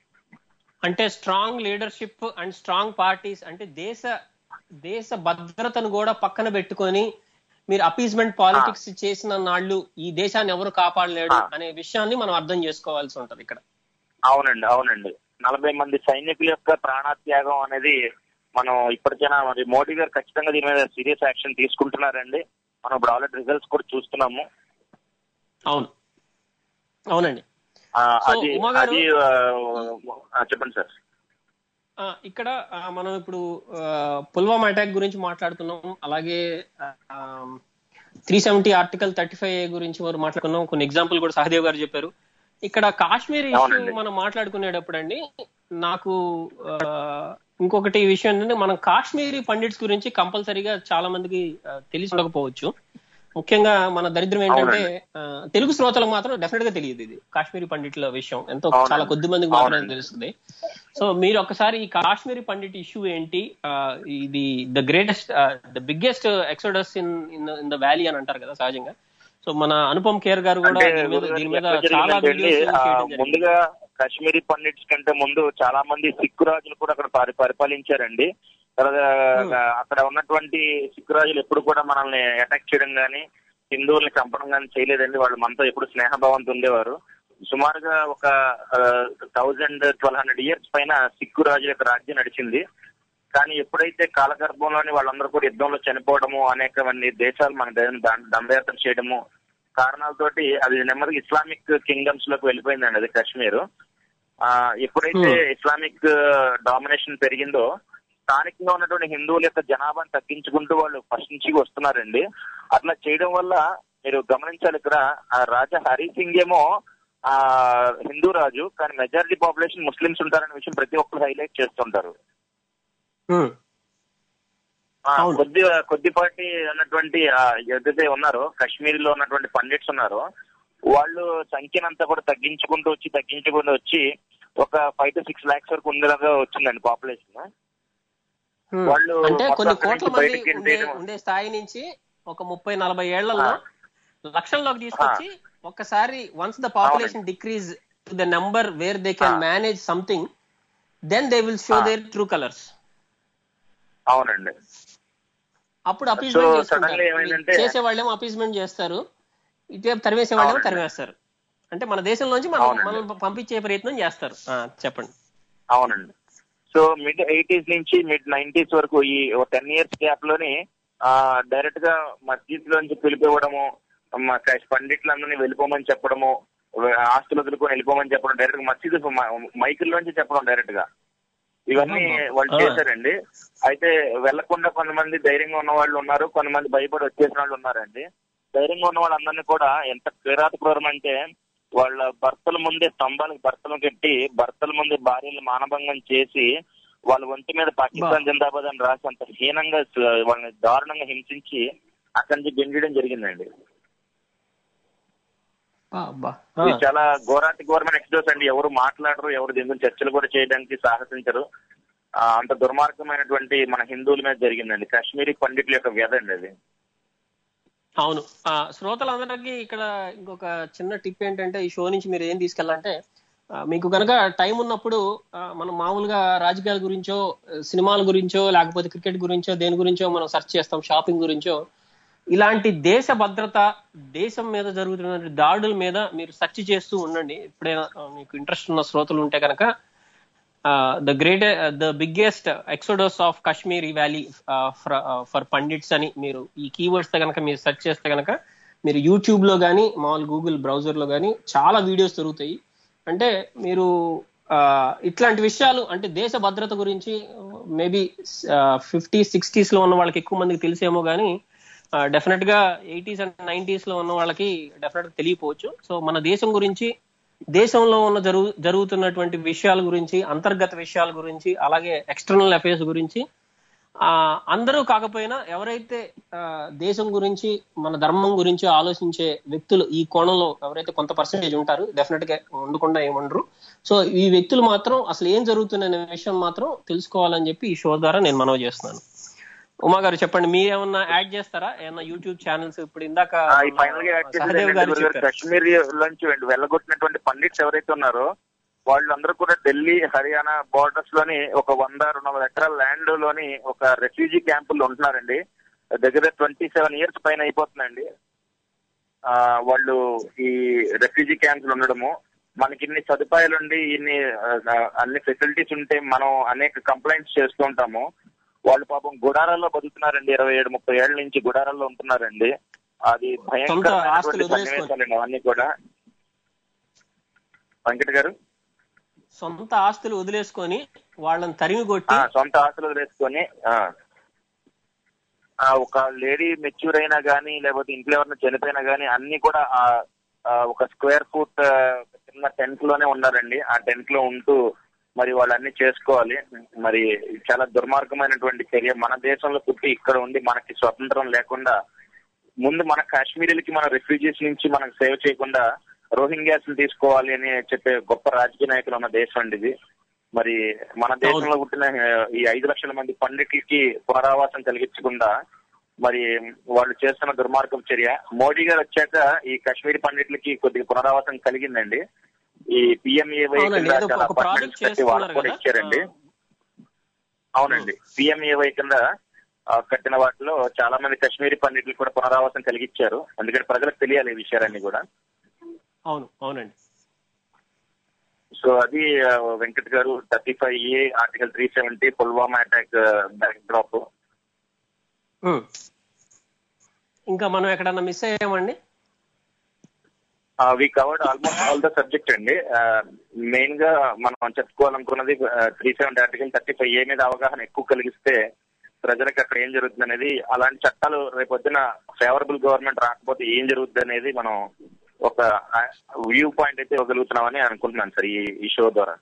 అంటే strong leadership and strong parties అంటే దేశ దేశ భద్రతను కూడా పక్కన పెట్టుకొని మీరు అపీజ్మెంట్ పాలిటిక్స్ చేసిన నాళ్ళు ఈ దేశాన్ని ఎవరు కాపాడలేడు ఆ. అనే విషయాన్ని మనం అర్థం చేసుకోవాల్సి ఉంటది ఇక్కడ అవునండి అవునండి నలభై మంది సైనికుల యొక్క ప్రాణత్యాగం అనేది మనం ఇప్పటికైనా మరి మోడీ గారు ఖచ్చితంగా దీని మీద సీరియస్ యాక్షన్ తీసుకుంటున్నారండి మనం ఇప్పుడు ఆల్రెడీ రిజల్ట్స్ కూడా చూస్తున్నాము అవును అవునండి ఆ, సో, అది ఉమా గారు- అది ఆ, ఆ, చెప్పండి సార్ ఆ, ఇక్కడ ఆ, మనం ఇప్పుడు ఆ, పుల్వామా అటాక్ గురించి మాట్లాడుతున్నాం అలాగే three seventy article thirty five గురించి వారు మాట్లాడుకున్నాం కొన్ని ఎగ్జాంపుల్ కూడా సహదేవ్ గారు చెప్పారు ఇక్కడ కాశ్మీర్ ఇష్యూ అవునండి. మనం మాట్లాడుకునేటప్పుడు అండి నాకు ఆ, ఇంకొకటి విషయం ఏంటంటే మనం కాశ్మీరీ పండిట్స్ గురించి కంపల్సరీగా చాలా మందికి ఆ, తెలిసి ఉండకపోవచ్చు ముఖ్యంగా మన దరిద్రం ఏంటంటే ఆ, తెలుగు శ్రోతలకు మాత్రం డెఫినెట్ గా తెలియదు ఇది కాశ్మీరీ పండిట్ల విషయం ఎంతో అవునండి. చాలా కొద్ది మందికి మాత్రమే అవునండి. తెలుస్తుంది సో మీరు ఒకసారి ఈ కాశ్మీరీ పండిట్ ఇష్యూ ఏంటి ఆ, ఇది the greatest the biggest exodus in in the valley అని అంటారు కదా సహజంగా సో మన అనుపమ్ ఖేర్ గారు కూడా అంటే దీని మీద దీని మీద ఎట్లా చాలా జరిగిందంటే అండి, వీడియోస్ ఆ, చేయడం జరిగింది ముందుగా కాశ్మీరీ పండిట్స్ కంటే ముందు చాలా మంది సిక్కు రాజులు కూడా అక్కడ పరి- పరిపాలించారండి తర్వాత అక్కడ ఉన్నటువంటి సిక్కు రాజులు ఎప్పుడు కూడా మనల్ని అటాక్ చేయడం గానీ హిందువుల్ని చంపడం గానీ చేయలేదండి వాళ్ళు మనతో ఎప్పుడు స్నేహభావంతో ఉండేవారు సుమారుగా ఒక థౌజండ్ ట్వెల్వ్ హండ్రెడ్ ఇయర్స్ పైన సిక్కు రాజు యొక్క రాజ్యం నడిచింది కానీ ఎప్పుడైతే కాలగర్భంలోని వాళ్ళందరూ కూడా యుద్ధంలో చనిపోవడము అనేక మంది దేశాలు మన ద- ద- దండయాత్ర చేయడము కారణాలతోటి అది నెమ్మదిగా ఇస్లామిక్ కింగ్డమ్స్ లోకి వెళ్ళిపోయిందండి అది కాశ్మీర్ ఆ ఎప్పుడైతే ఇస్లామిక్ డామినేషన్ పెరిగిందో స్థానికంగా ఉన్నటువంటి హిందువుల యొక్క జనాభాను తగ్గించుకుంటూ వాళ్ళు ఫస్ట్ నుంచి వస్తున్నారండి అట్లా చేయడం వల్ల మీరు గమనించాలి ఇక్కడ ఆ రాజా హరి సింగ్ ఏమో ఆ హిందూ రాజు కానీ మెజారిటీ పాపులేషన్ ముస్లిమ్స్ ఉంటారనే విషయం ప్రతి ఒక్కరు హైలైట్ చేస్తుంటారు Hmm. ఆ, అవును. కొద్ది కొద్దిపాటి ఉన్నటువంటి ఆ, ఏదైతే ఉన్నారో కాశ్మీర్ లో ఉన్నటువంటి పండిట్స్ ఉన్నారో వాళ్ళు సంఖ్యనంతా కూడా తగ్గించుకుంటూ వచ్చి తగ్గించుకుంటూ వచ్చి ఒక ఫైవ్ టు సిక్స్ లాక్స్ వరకు ఉండేలాగా వచ్చిందండి పాపులేషన్ Hmm. వాళ్ళు అంటే మొత్తం కొన్ని అక్కడి కోట్ల నుంచి మంది బయటికి ఉండే వెళ్ళిపోయిన- ఉండే స్థాయి నుంచి ఒక ముప్పై నలభై ఏళ్లలో లక్షల్లోకి తీసుకొచ్చి ఒక్కసారి once the population decrease to the number where they can Ah. Manage something then they will show Ah. Their true colours అవునండి అప్పుడు అపీస్మెంట్ So, suddenly ఏమైందంటే- చేసే వాళ్ళేమో అపీస్మెంట్ చేస్తారు ఇటువైపు తరివేసే వాళ్ళేమో అవునండి. తరివేస్తారు అంటే మన దేశంలోంచి మనం అవునండి. మనం పంపించే ప్రయత్నం చేస్తారు ఆ, చెప్పండి అవునండి సో మిడ్ ఎయిటీస్ నుంచి మిడ్ నైన్టీస్ వరకు ఈ టెన్ ఇయర్స్ గ్యాప్ లోని డైరెక్ట్ గా మస్జిద్ లోంచి పిలిపివ్వడము మా క్రైస్ట్ పండిట్లందరినీ వెళ్ళిపోమని చెప్పడము ఆస్తులు వదులుకొని వెళ్ళిపోమని చెప్పడం డైరెక్ట్ గా మస్జిద్ మైకుల్లోంచి చెప్పడం డైరెక్ట్ గా ఇవన్నీ వాళ్ళు ఆ. చేశారండి అయితే వెళ్లకుండా కొంతమంది ధైర్యంగా ఉన్న వాళ్ళు ఉన్నారు కొంతమంది భయపడి వచ్చేసిన వాళ్ళు ఉన్నారండి ధైర్యంగా ఉన్న వాళ్ళందరినీ కూడా ఎంత క్రీడాతపూర్వం అంటే వాళ్ళ భర్తల ముందే స్తంభాలకు భర్తలు కట్టి భర్తల ముందే భార్యలు మానభంగం చేసి వాళ్ళ ఒంటి మీద పాకిస్తాన్ జిందాబాద్ అని రాసి అంత హీనంగా స- వాళ్ళని దారుణంగా హింసించి అక్కడి నుంచి గెంజడం జరిగిందండి అబ్బా ఇది చాలా ఘోరాతి ఘోరమైన ఎక్స్డోస్ అండి ఎవరు మాట్లాడరు ఎవరు దీని గురించి చర్చలు కూడా చేయడానికి సాహసించరు ఆ, అంత దుర్మార్గమైనటువంటి మన హిందువుల మీద జరిగిందండి కాశ్మీరీ పండితుల యొక్క వ్యధ అండి అది అవును ఆ, శ్రోతలందరికీ ఇక్కడ ఇంకొక చిన్న టిప్ ఏంటంటే ఈ షో నుంచి మీరు ఏం తీసుకెళ్ళాలంటే ఆ, మీకు కనుక టైం ఉన్నప్పుడు ఆ, మనం మామూలుగా రాజకీయాల గురించో ఆ, సినిమాల గురించో లేకపోతే క్రికెట్ గురించో దేని గురించో మనం సెర్చ్ చేస్తాం షాపింగ్ గురించో ఇలాంటి దేశ భద్రత దేశం మీద జరుగుతున్న దాడుల మీద మీరు సెర్చ్ చేస్తూ ఉండండి ఎప్పుడైనా ఆ, మీకు ఇంట్రెస్ట్ ఉన్న శ్రోతలు ఉంటే కనుక the great the biggest exodus of Kashmir valley for pandits అని మీరు ఈ కీవర్డ్స్ తో కనుక మీరు సెర్చ్ చేస్తే కనుక మీరు యూట్యూబ్ లో కానీ మామూలు గూగుల్ బ్రౌజర్ లో కానీ చాలా వీడియోస్ దొరుకుతాయి అంటే మీరు ఆ, ఇట్లాంటి విషయాలు అంటే దేశ భద్రత గురించి మేబీ ఫిఫ్టీ సిక్స్టీస్ లో ఉన్న వాళ్ళకి ఎక్కువ మందికి తెలిసేమో కానీ డెఫినెట్ గా ఎయిటీస్ అండ్ నైన్టీస్ లో ఉన్న వాళ్ళకి డెఫినెట్ గా తెలియపోవచ్చు సో మన దేశం గురించి దేశంలో ఉన్న జరుగు జరుగుతున్నటువంటి విషయాల గురించి అంతర్గత విషయాల గురించి అలాగే ఎక్స్టర్నల్ అఫైర్స్ గురించి ఆ అందరూ కాకపోయినా ఎవరైతే ఆ, దేశం గురించి మన ధర్మం గురించి ఆలోచించే వ్యక్తులు ఈ కోణంలో ఎవరైతే కొంత పర్సెంటేజ్ ఉంటారు డెఫినెట్ గా ఉండకుండా ఏముండరు సో ఈ వ్యక్తులు మాత్రం అసలు ఏం జరుగుతుందనే విషయం మాత్రం తెలుసుకోవాలని చెప్పి ఈ షో ద్వారా నేను మనవి చేస్తున్నాను ఉమా గారు చెప్పండి మీరేమన్నా యాడ్ చేస్తారా ఏమన్నా యూట్యూబ్ ఛానల్స్ ఇప్పుడు ఇందాక ఆ, ఈ ఫైనల్ గా యాడ్ చేసేది సహదేవ్ ఏంటంటే గారు గురుగారు, చెప్పారు కాశ్మీర్ నుంచి వెంట- వెళ్ళగొట్టినటువంటి పండిట్స్ ఎవరైతే ఉన్నారో వాళ్ళందరూ కూడా ఢిల్లీ హర్యానా బోర్డర్స్ లోని ఒక వంద రెండు వందల ఎకరాల ల్యాండ్ లోని ఒక రెఫ్యూజీ క్యాంపుల్లో ఉంటున్నారండి దగ్గర ట్వంటీ సెవెన్ ఇయర్స్ పైన అయిపోతుందండి ఆ, వాళ్ళు ఈ రెఫ్యూజీ క్యాంప్స్ ఉండడము మనకి ఇన్ని సదుపాయాలు ఉండి ఇన్ని ఆ, అన్ని ఫెసిలిటీస్ ఉంటే మనం అనేక కంప్లైంట్స్ చేస్తూ ఉంటాము వాళ్ళు పాపం గుడారాల్లో బతుకుతున్నారండి ఇరవై ఏడు ముప్పై ఏళ్ళ నుంచి గుడారాల్లో ఉంటున్నారండి అది సొంత భయంకరమైనటువంటి ఆస్తులు వదిలేసుకొని. సన్నివేశాలండి అవన్నీ కూడా వెంకట గారు సొంత ఆస్తులు వదిలేసుకొని వాళ్ళని తరిమి కొట్టి ఆ, సొంత ఆస్తులు వదిలేసుకొని ఆ, ఆ, ఒక లేడీ మెచ్యూర్ అయినా గానీ లేకపోతే ఇంట్లో ఎవరైనా చనిపోయినా గానీ అన్ని కూడా ఆ ఆ, ఒక స్క్వేర్ ఫుట్ ఆ, చిన్న టెంట్ లోనే ఉన్నారండి ఆ టెంట్ లో ఉంటూ మరి వాళ్ళన్ని చేసుకోవాలి మరి చాలా దుర్మార్గమైనటువంటి చర్య మన దేశంలో పుట్టి ఇక్కడ ఉండి మనకి స్వతంత్రం లేకుండా ముందు మన కాశ్మీరీలకి మన రిఫ్యూజీస్ నుంచి మనకు సేవ చేయకుండా రోహింగ్యాస్ తీసుకోవాలి అని చెప్పే గొప్ప రాజకీయ నాయకులు ఉన్న దేశం అండి ఇది మరి మన దేశంలో పుట్టిన ఆ, ఈ ఐదు లక్షల మంది పండితులకి పునరావాసం కలిగించకుండా మరి వాళ్ళు చేస్తున్న దుర్మార్గం చర్య మోడీ గారు వచ్చాక ఈ కాశ్మీరీ పండితులకి కొద్దిగా పునరావాసం కలిగిందండి ఈ పిఎంఏవై అవునండి, ఏదో చాలా ఒక project apartments కట్టి వాళ్ళకు చేస్తున్నారు కూడా కదా? ఇచ్చారండి అవునండి పిఎంఏవై కింద ఆ, కట్టిన వాటిలో చాలా మంది కాశ్మీరీ పండితులు కూడా పునరావాసం కలిగించారు ఎందుకంటే ప్రజలకు తెలియాలి ఈ విషయాలన్నీ కూడా అవును అవునండి సో అది ఆ, వెంకట్ గారు thirty five A article three seventy Pulwama attack backdrop um. ఇంకా మనం ఎక్కడన్నా మిస్ అయ్యామండి we covered almost all the subject అండి మెయిన్ గా మనం చెప్పుకోవాలనుకున్నది three seventy article thirty five A మీద అవగాహన ఎక్కువ కలిగిస్తే ప్రజలకు అక్కడ ఏం జరుగుతుంది అనేది అలాంటి చట్టాలు రేపొద్దున ఫేవరబుల్ గవర్నమెంట్ రాకపోతే ఏం జరుగుతుంది అనేది మనం ఒక వ్యూ పాయింట్ అయితే ఇవ్వగలుగుతున్నామని అనుకుంటున్నాను సార్ ఈ ఈ షో ద్వారా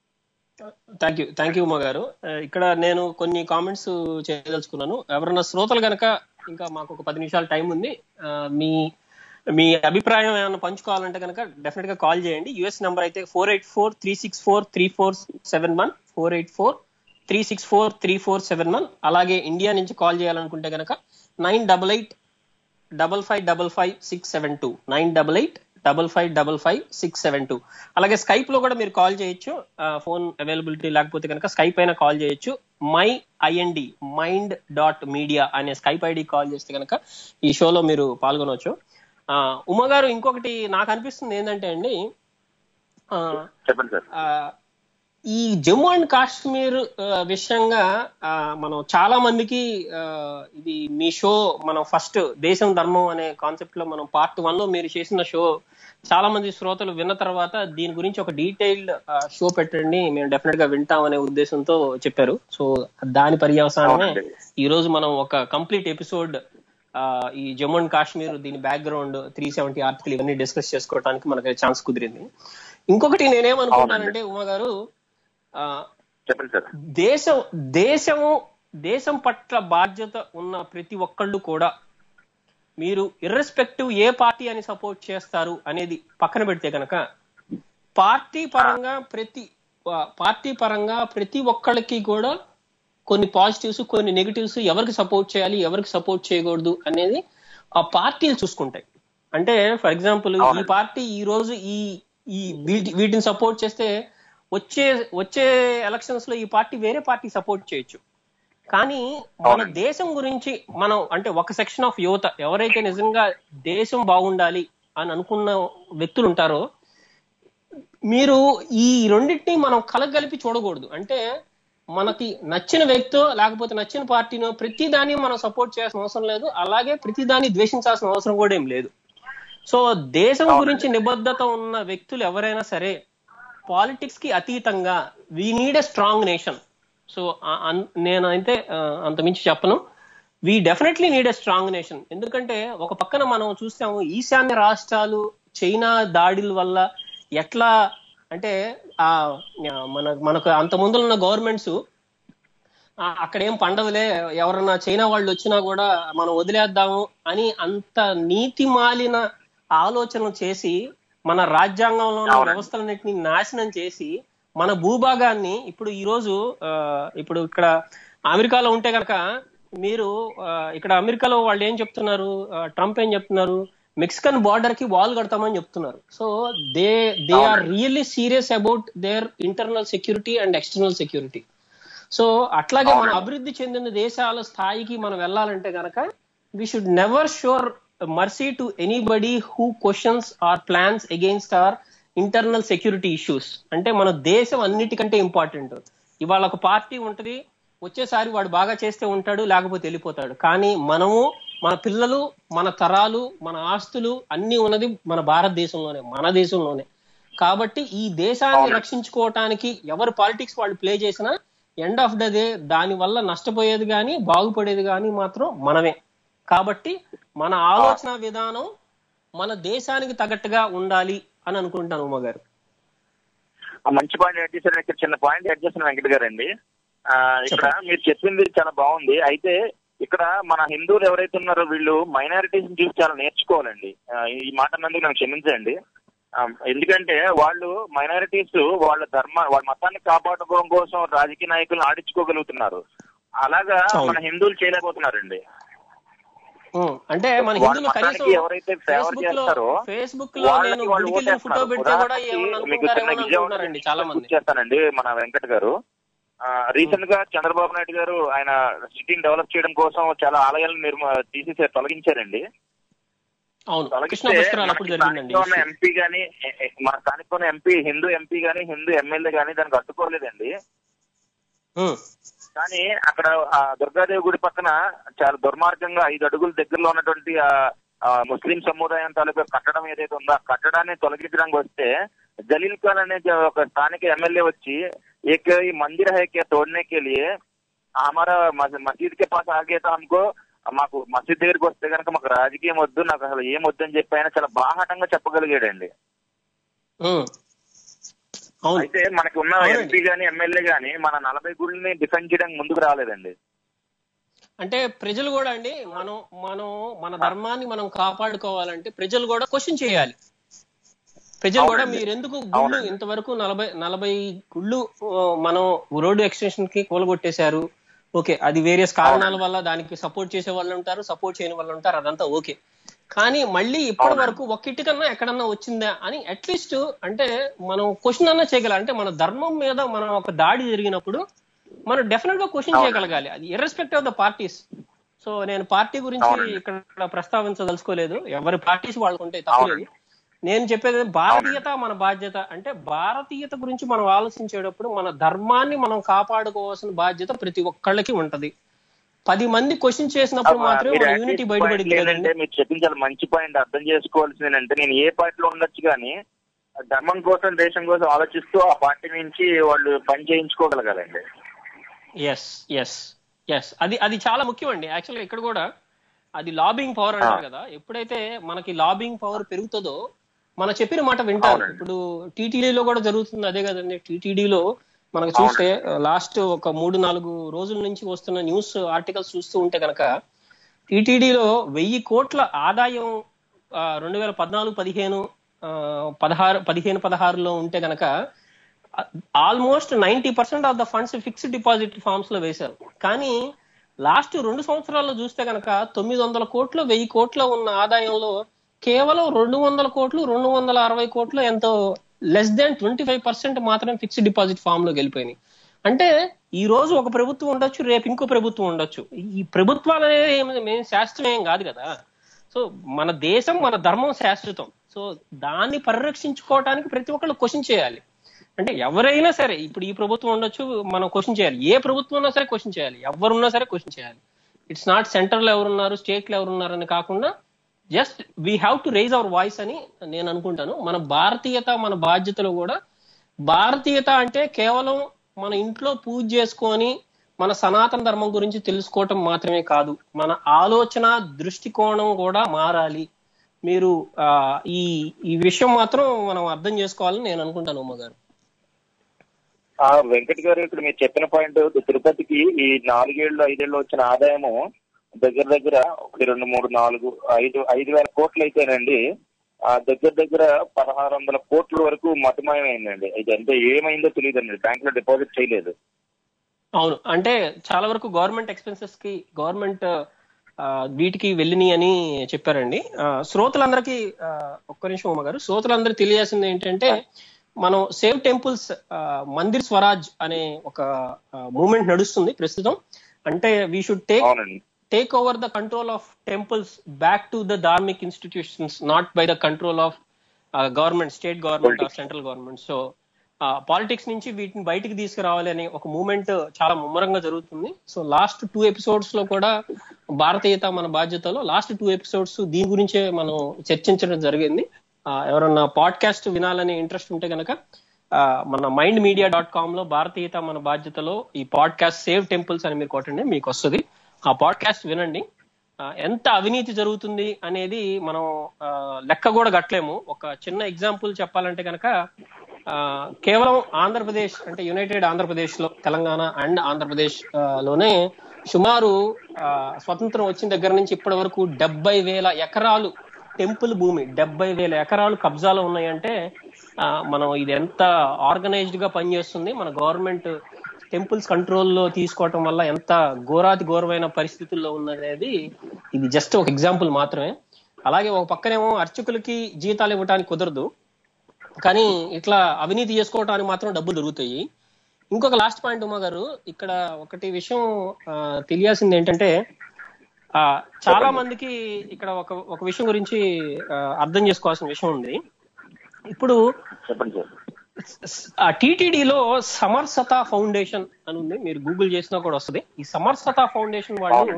thank you thank you Uma గారు ఆ, ఇక్కడ నేను కొన్ని కామెంట్స్ చేయదలుచుకున్నాను ఎవరన్నా శ్రోతలు గనక ఇంకా మాకు ఒక పది నిమిషాల టైం ఉంది ఆ, మీ మీ అభిప్రాయం ఏమైనా పంచుకోవాలంటే కనుక డెఫినెట్ గా కాల్ చేయండి యుఎస్ నెంబర్ అయితే four eight four three six four three four seven one four eight four three six four three four seven one అలాగే ఇండియా నుంచి కాల్ చేయాలనుకుంటే కనుక nine double eight double five double five six seven two nine double eight double five double five six seven two అలాగే Skype లో కూడా మీరు call చేయొచ్చు phone availability లేకపోతే కనుక స్కైప్ అయినా కాల్ చేయొచ్చు my IND mind dot media అనే స్కైప్ ఐడి కాల్ చేస్తే కనుక ఈ షోలో మీరు పాల్గొనవచ్చు ఆ, ఉమ గారు ఇంకొకటి నాకు అనిపిస్తుంది ఏంటంటే అండి ఆ, చెప్పండి సార్ ఆ, ఈ జమ్మూ అండ్ కాశ్మీర్ ఆ, విషయంగా ఆ, మనం చాలా మందికి ఆ, ఇది మీ షో మనం ఫస్ట్ దేశం ధర్మం అనే కాన్సెప్ట్ లో మనం పార్ట్ వన్ లో మీరు చేసిన షో చాలా మంది శ్రోతలు విన్న తర్వాత దీని గురించి ఒక డీటెయిల్డ్ షో పెట్టండి మేము డెఫినెట్ గా వింటాం అనే ఉద్దేశంతో చెప్పారు సో దాని పర్యవసానమే అవునండి. ఈ రోజు మనం ఒక కంప్లీట్ ఎపిసోడ్ ఈ జమ్మూ అండ్ కాశ్మీర్ దీని బ్యాక్గ్రౌండ్ త్రీ సెవెంటీ ఆర్టికల్ ఇవన్నీ డిస్కస్ చేసుకోవడానికి మనకి ఛాన్స్ కుదిరింది ఇంకొకటి నేనేమనుకుంటానంటే ఉమా గారు ఆ, చెప్పండి సార్ దేశం దేశము దేశం పట్ల బాధ్యత ఉన్న ప్రతి ఒక్కళ్ళు కూడా మీరు ఇర్రెస్పెక్టివ్ ఏ పార్టీ అని సపోర్ట్ చేస్తారు అనేది పక్కన పెడితే కనుక పార్టీ పరంగా ప్రతి పా- పార్టీ పరంగా ప్రతి ఒక్కళ్ళకి కూడా కొన్ని పాజిటివ్స్ కొన్ని నెగిటివ్స్ ఎవరికి సపోర్ట్ చేయాలి ఎవరికి సపోర్ట్ చేయకూడదు అనేది ఆ పార్టీలు చూసుకుంటాయి అంటే ఫర్ ఎగ్జాంపుల్ ఈ పార్టీ ఈ రోజు ఈ ఈ వీటి- వీటిని సపోర్ట్ చేస్తే వచ్చే వచ్చే ఎలక్షన్స్ లో ఈ పార్టీ వేరే పార్టీ సపోర్ట్ చేయొచ్చు కానీ మన దేశం గురించి మనం అంటే ఒక సెక్షన్ ఆఫ్ యువత ఎవరైతే నిజంగా దేశం బాగుండాలి అని అనుకున్న వ్యక్తులు ఉంటారో మీరు ఈ రెండింటిని మనం కలగలిపి చూడకూడదు అంటే మనకి నచ్చిన వ్యక్తో లేకపోతే నచ్చిన పార్టీనో ప్రతి దాన్ని మనం సపోర్ట్ చేయాల్సిన అవసరం లేదు అలాగే ప్రతి దాన్ని ద్వేషించాల్సిన అవసరం కూడా ఏం లేదు సో దేశం గురించి నిబద్ధత ఉన్న వ్యక్తులు ఎవరైనా సరే పాలిటిక్స్ కి అతీతంగా we need a strong nation so నేనైతే ఆ, అంతమించి చెప్పను we definitely need a strong nation ఎందుకంటే ఒక పక్కన మనం చూస్తాము ఈశాన్య రాష్ట్రాలు చైనా దాడుల వల్ల ఎట్లా అంటే ఆ మన మనకు అంత ముందులో ఉన్న గవర్నమెంట్స్ అక్కడ ఏం పండదులే ఎవరన్నా చైనా వాళ్ళు వచ్చినా కూడా మనం వదిలేద్దాము అని అంత నీతి మాలిన ఆలోచన చేసి మన రాజ్యాంగంలో ఉన్న వ్యవస్థలన్నింటినీ నాశనం చేసి మన భూభాగాన్ని ఇప్పుడు ఈ రోజు ఆ, ఇప్పుడు ఇక్కడ అమెరికాలో ఉంటే కనుక మీరు ఆ, ఇక్కడ అమెరికాలో వాళ్ళు ఏం చెప్తున్నారు ఆ, ట్రంప్ ఏం చెప్తున్నారు మెక్సికన్ బార్డర్ కి వాల్ కడతామని చెప్తున్నారు so they they are really serious about their internal security and external security so అట్లాగే మన అభివృద్ధి చెందిన దేశాల స్థాయికి మనం వెళ్ళాలంటే గనక we should never show mercy to anybody who questions or plans against our internal security issues అంటే మన దేశం అన్నిటికంటే ఇంపార్టెంట్ ఇవాళ ఒక పార్టీ ఉంటది వచ్చేసారి వాడు బాగా చేస్తే ఉంటాడు లేకపోతే వెళ్ళిపోతాడు కానీ మనము మన పిల్లలు మన తరాలు మన ఆస్తులు అన్ని ఉన్నది మన భారతదేశంలోనే మన దేశంలోనే కాబట్టి ఈ దేశాన్ని రక్షించుకోవటానికి ఎవరు పాలిటిక్స్ వాళ్ళు ప్లే చేసినా ఎండ్ ఆఫ్ ద డే దాని వల్ల నష్టపోయేది కానీ బాగుపడేది కానీ మాత్రం మనమే కాబట్టి మన ఆలోచన విధానం మన దేశానికి తగ్గట్టుగా ఉండాలి అని అనుకుంటాను ఉమ్మ గారు ఆ మంచి పాయింట్ యాడ్ చేశారు ఇక్కడ చిన్న పాయింట్ యాడ్ చేసిన వెంకట గారు అండి ఆ, ఇక్కడ మీరు చెప్పింది చాలా బాగుంది అయితే ఇక్కడ మన హిందువులు ఎవరైతే ఉన్నారో వీళ్ళు మైనారిటీస్ చూసి చాలా నేర్చుకోవాలండి ఆ, ఈ మాట అన్నందుకు నాకు క్షమించండి ఆ, ఎందుకంటే వాళ్ళు మైనారిటీస్ వాళ్ళ ధర్మ వాళ్ళ మతాన్ని కాపాడుకోవడం కోసం రాజకీయ నాయకులను ఆడించుకోగలుగుతున్నారు అలాగా అవును. మన హిందువులు చేయలేకపోతున్నారండి ఉమ్, అంటే మన వాళ్ళ హిందువులు మతానికి కనీసం ఎవరైతే ఫేవర్ ఫేస్బుక్ లో చేస్తారో ఫేస్బుక్ లో వాళ్ళకి నేను వాళ్ళు గుడికి వెళ్ళిన ఫోటో ఓటేస్తున్నారు. పెడితే కూడా ఉదాహరణకి ఏమన్నా మీకు చిన్న అనుకుంటారేమో ఎగ్జాంపుల్ అనుకుంటున్నారండి చాలా మంది గుర్తు చేస్తానండి మన వెంకట్ గారు రీసెంట్ గా చంద్రబాబు నాయుడు గారు ఆయన సిటీని డెవలప్ చేయడం కోసం చాలా ఆలయాలను నిర్మ తీసేసారు తొలగించారండి అవును కృష్ణ తొలగిస్తే పుష్కరాలు అప్పుడు మనకి జరిగిందండి స్థానికంగా ఉన్న ఎంపీ గానీ ఎ- ఎ- మన స్థానికంగా ఉన్న ఎంపీ హిందూ ఎంపీ గానీ హిందూ ఎమ్మెల్యే గానీ దానికి అడ్డుకోలేదండి ఉమ్, కానీ అక్కడ ఆ దుర్గాదేవి గుడి పక్కన చాలా దుర్మార్గంగా ఐదు అడుగుల దగ్గరలో ఉన్నటువంటి ఆ ఆ ముస్లిం సముదాయం తాలూకా కట్టడం ఏదైతే ఉందో ఆ కట్టడాన్ని తొలగించడానికి వస్తే జలీల్ ఖాన్ అనే జ- ఒక స్థానిక ఎమ్మెల్యే వచ్చి एक ये मंदिर है क्या तोड़ने के लिए हमारा मस- मस्जिद के पास आ गया था हमको మాకు మసీద్ దగ్గరికి వస్తే కనుక మాకు రాజకీయం వద్దు నాకు అసలు ఏం వద్దు అని చెప్పి ఆయన చాలా బాహాటంగా చెప్పగలిగాడండి ఉమ్. అవును అయితే మనకి ఉన్న అవునండి. ఎంపీ గాని ఎమ్మెల్యే గాని మన నలభై గుళ్ళని డిఫెండ్ చేయడానికి ముందుకు రాలేదండి అంటే ప్రజలు కూడా అండి మనం మనం మన ధర్మాన్ని మనం కాపాడుకోవాలంటే ప్రజలు కూడా క్వశ్చన్ చేయాలి ప్రజలు కూడా అవునండి. మీరు ఎందుకు గుళ్ళు అవునండి. ఇంతవరకు నలభై నలభై గుళ్ళు ఆ, మనం రోడ్డు ఎక్స్టెన్షన్ కి కూలగొట్టేశారు ఓకే అది వేరియస్ కారణాల వల్ల దానికి సపోర్ట్ చేసే వాళ్ళు ఉంటారు సపోర్ట్ చేయని వాళ్ళు ఉంటారు అదంతా ఓకే కానీ మళ్ళీ ఇప్పటి అవునండి. వరకు ఒక్కిటికన్నా ఎక్కడన్నా వచ్చిందా అని అట్లీస్ట్ అంటే మనం క్వశ్చన్ అన్నా చేయగలం అంటే మన ధర్మం మీద మనం ఒక దాడి జరిగినప్పుడు మనం డెఫినెట్ గా క్వశ్చన్ అవునండి. చేయగలగాలి అది irrespect of the parties so నేను పార్టీ గురించి అవునండి. ఇక్కడ ప్రస్తావించదలుచుకోలేదు ఎవరి పార్టీస్ వాళ్ళకు ఉంటాయి తప్పలేదు నేను చెప్పేది భారతీయత మన బాధ్యత అంటే భారతీయత గురించి మనం ఆలోచించేటప్పుడు మన ధర్మాన్ని మనం కాపాడుకోవాల్సిన బాధ్యత ప్రతి ఒక్కళ్ళకి ఉంటది పది మంది క్వశ్చన్ చేసినప్పుడు మాత్రమే మీరు మన యాక్టివ్ యూనిటీ పాయింట్ బయటపడింది ఏంటంటే కదండి మీరు చెప్పింది చాలా మంచి పాయింట్ అర్థం చేసుకోవాల్సింది ఏంటంటే నేను ఏ పార్టీలో ఉండొచ్చు కానీ ధర్మం కోసం దేశం కోసం ఆలోచిస్తూ ఆ పార్టీ నుంచి వాళ్ళు పని చేయించుకోగలగాలండి ఎస్ ఎస్ ఎస్ అది అది చాలా ముఖ్యం అండి యాక్చువల్గా ఇక్కడ కూడా అది లాబింగ్ పవర్ అంటారు కదా ఎప్పుడైతే మనకి లాబింగ్ పవర్ పెరుగుతుందో మన చెప్పిన మాట వింటారు అవునండి. ఇప్పుడు టీటీడీలో కూడా జరుగుతుంది అదే కదండి టీటీడీలో మనకు చూస్తే లాస్ట్ ఒక మూడు నాలుగు రోజుల నుంచి వస్తున్న న్యూస్ ఆర్టికల్స్ చూస్తూ ఉంటే కనుక టీటీడీలో వెయ్యి కోట్ల ఆదాయం రెండు వేల పద్నాలుగు పదిహేను ఆ, పదహారు పదిహేను పదహారులో ఉంటే కనుక almost ninety percent of the funds fixed deposit forms లో వేశారు కానీ లాస్ట్ రెండు సంవత్సరాల్లో చూస్తే కనుక తొమ్మిది వందల కోట్లు వెయ్యి కోట్ల ఉన్న ఆదాయంలో కేవలం రెండు వందల కోట్లు రెండు వందల అరవై కోట్లు ఎంతో less than twenty five percent మాత్రమే ఫిక్స్డ్ డిపాజిట్ ఫామ్ లోకి వెళ్ళిపోయినాయి అంటే ఈ రోజు ఒక ప్రభుత్వం ఉండొచ్చు రేపు ఇంకో ప్రభుత్వం ఉండొచ్చు ఈ ప్రభుత్వాలు అనేది ఏమి ఏం శాస్త్రం ఏం కాదు కదా సో మన దేశం మన ధర్మం శాశ్వతం సో దాన్ని పరిరక్షించుకోవడానికి ప్రతి ఒక్కళ్ళు క్వశ్చన్ చేయాలి అంటే ఎవరైనా సరే ఇప్పుడు ఈ ప్రభుత్వం ఉండొచ్చు మనం క్వశ్చన్ చేయాలి ఏ ప్రభుత్వం ఉన్నా సరే క్వశ్చన్ చేయాలి ఎవరున్నా సరే క్వశ్చన్ చేయాలి ఇట్స్ నాట్ సెంటర్ లో ఎవరున్నారు స్టేట్ లో ఎవరున్నారు అని కాకుండా just we have to raise our voice అని నేను అనుకుంటాను మన భారతీయత మన బాధ్యతలు కూడా భారతీయత అంటే కేవలం మన ఇంట్లో పూజ చేసుకొని మన సనాతన ధర్మం గురించి తెలుసుకోవటం మాత్రమే కాదు మన ఆలోచన దృష్టికోణం కూడా మారాలి మీరు ఆ, ఈ ఈ విషయం మాత్రం మనం అర్థం చేసుకోవాలని నేను అనుకుంటాను ఉమ్మ గారు ఆ వెంకట్ గారు ఇక్కడ మీరు చెప్పిన పాయింట్ తిరుపతికి ఈ నాలుగేళ్లు ఐదేళ్లు వచ్చిన ఆదాయము దగ్గర దగ్గర ఒకటి రెండు మూడు నాలుగు ఐదు ఐదు వేల కోట్లు అయితేనండి ఆ దగ్గర దగ్గర పదహారు వందల కోట్ల వరకు మతమయమైందండి ఇది అంటే ఏమైందో తెలియదండి బ్యాంక్ లో డిపాజిట్ చేయలేదు అవును అంటే చాలా వరకు గవర్నమెంట్ ఎక్స్పెన్సెస్ కి గవర్నమెంట్ వీటికి వెళ్ళినాయి అని చెప్పారండి ఆ, శ్రోతలందరికీ ఆ, ఒక్క నిమిషం ఉమ్మ గారు శ్రోతలందరూ తెలియాల్సింది ఏంటంటే మనం సేవ్ టెంపుల్స్ మందిర్ స్వరాజ్ అనే ఒక మూమెంట్ నడుస్తుంది ప్రస్తుతం అంటే వీ షుడ్ టేక్ అవునండి take over the control of temples back to the dharmik institutions not by the control of government state government of central government so politics నుంచి వీటిని బయటికి తీసుకురావాలి అనే ఒక మూమెంట్ చాలా ముమ్మరంగా జరుగుతుంది సో లాస్ట్ టూ ఎపిసోడ్స్ లో కూడా భారతీయత మన బాధ్యతలో లాస్ట్ టూ ఎపిసోడ్స్ దీని గురించే మనం చర్చించడం జరిగింది ఆ, ఎవరన్నా పాడ్కాస్ట్ వినాలనే ఇంట్రెస్ట్ ఉంటే కనుక మన మైండ్ మీడియా డాట్ కామ్ లో భారతీయత మన బాధ్యతలో ఈ పాడ్కాస్ట్ సేవ్ టెంపుల్స్ అని మీరు కొట్టండి మీకు వస్తుంది ఆ పాడ్కాస్ట్ వినండి ఆ, ఎంత అవినీతి జరుగుతుంది అనేది మనం ఆ, లెక్క కూడా గట్లేము ఒక చిన్న ఎగ్జాంపుల్ చెప్పాలంటే కనుక ఆ, కేవలం ఆంధ్రప్రదేశ్ అంటే యునైటెడ్ ఆంధ్రప్రదేశ్ లో తెలంగాణ అండ్ ఆంధ్రప్రదేశ్ ఆ, లోనే సుమారు ఆ, స్వతంత్రం వచ్చిన దగ్గర నుంచి ఇప్పటి వరకు డెబ్బై వేల ఎకరాలు టెంపుల్ భూమి డెబ్బై వేల ఎకరాలు కబ్జాలో ఉన్నాయంటే ఆ, మనం ఇది ఎంత ఆర్గనైజ్డ్ గా పనిచేస్తుంది మన గవర్నమెంట్ టెంపుల్స్ కంట్రోల్లో తీసుకోవటం వల్ల ఎంత ఘోరాతి ఘోరమైన పరిస్థితుల్లో ఉన్నది ఇది జస్ట్ ఒక ఎగ్జాంపుల్ మాత్రమే అలాగే ఒక పక్కనేమో అర్చకులకి జీతాలు ఇవ్వడానికి కుదరదు కానీ ఇట్లా అవినీతి చేసుకోవడానికి మాత్రం డబ్బులు దొరుకుతాయి ఇంకొక లాస్ట్ పాయింట్ ఉమా గారు ఇక్కడ ఒకటి విషయం ఆ, తెలియాల్సింది ఏంటంటే ఆ, చాలా మందికి ఇక్కడ ఒక ఒక విషయం గురించి ఆ, అర్థం చేసుకోవాల్సిన విషయం ఉంది ఇప్పుడు చెప్పండి సార్ ఆ టీటీడీలో సమర్సత ఫౌండేషన్ అని ఉంది మీరు గూగుల్ చేసినా కూడా వస్తుంది ఈ సమర్సత ఫౌండేషన్ వాళ్ళు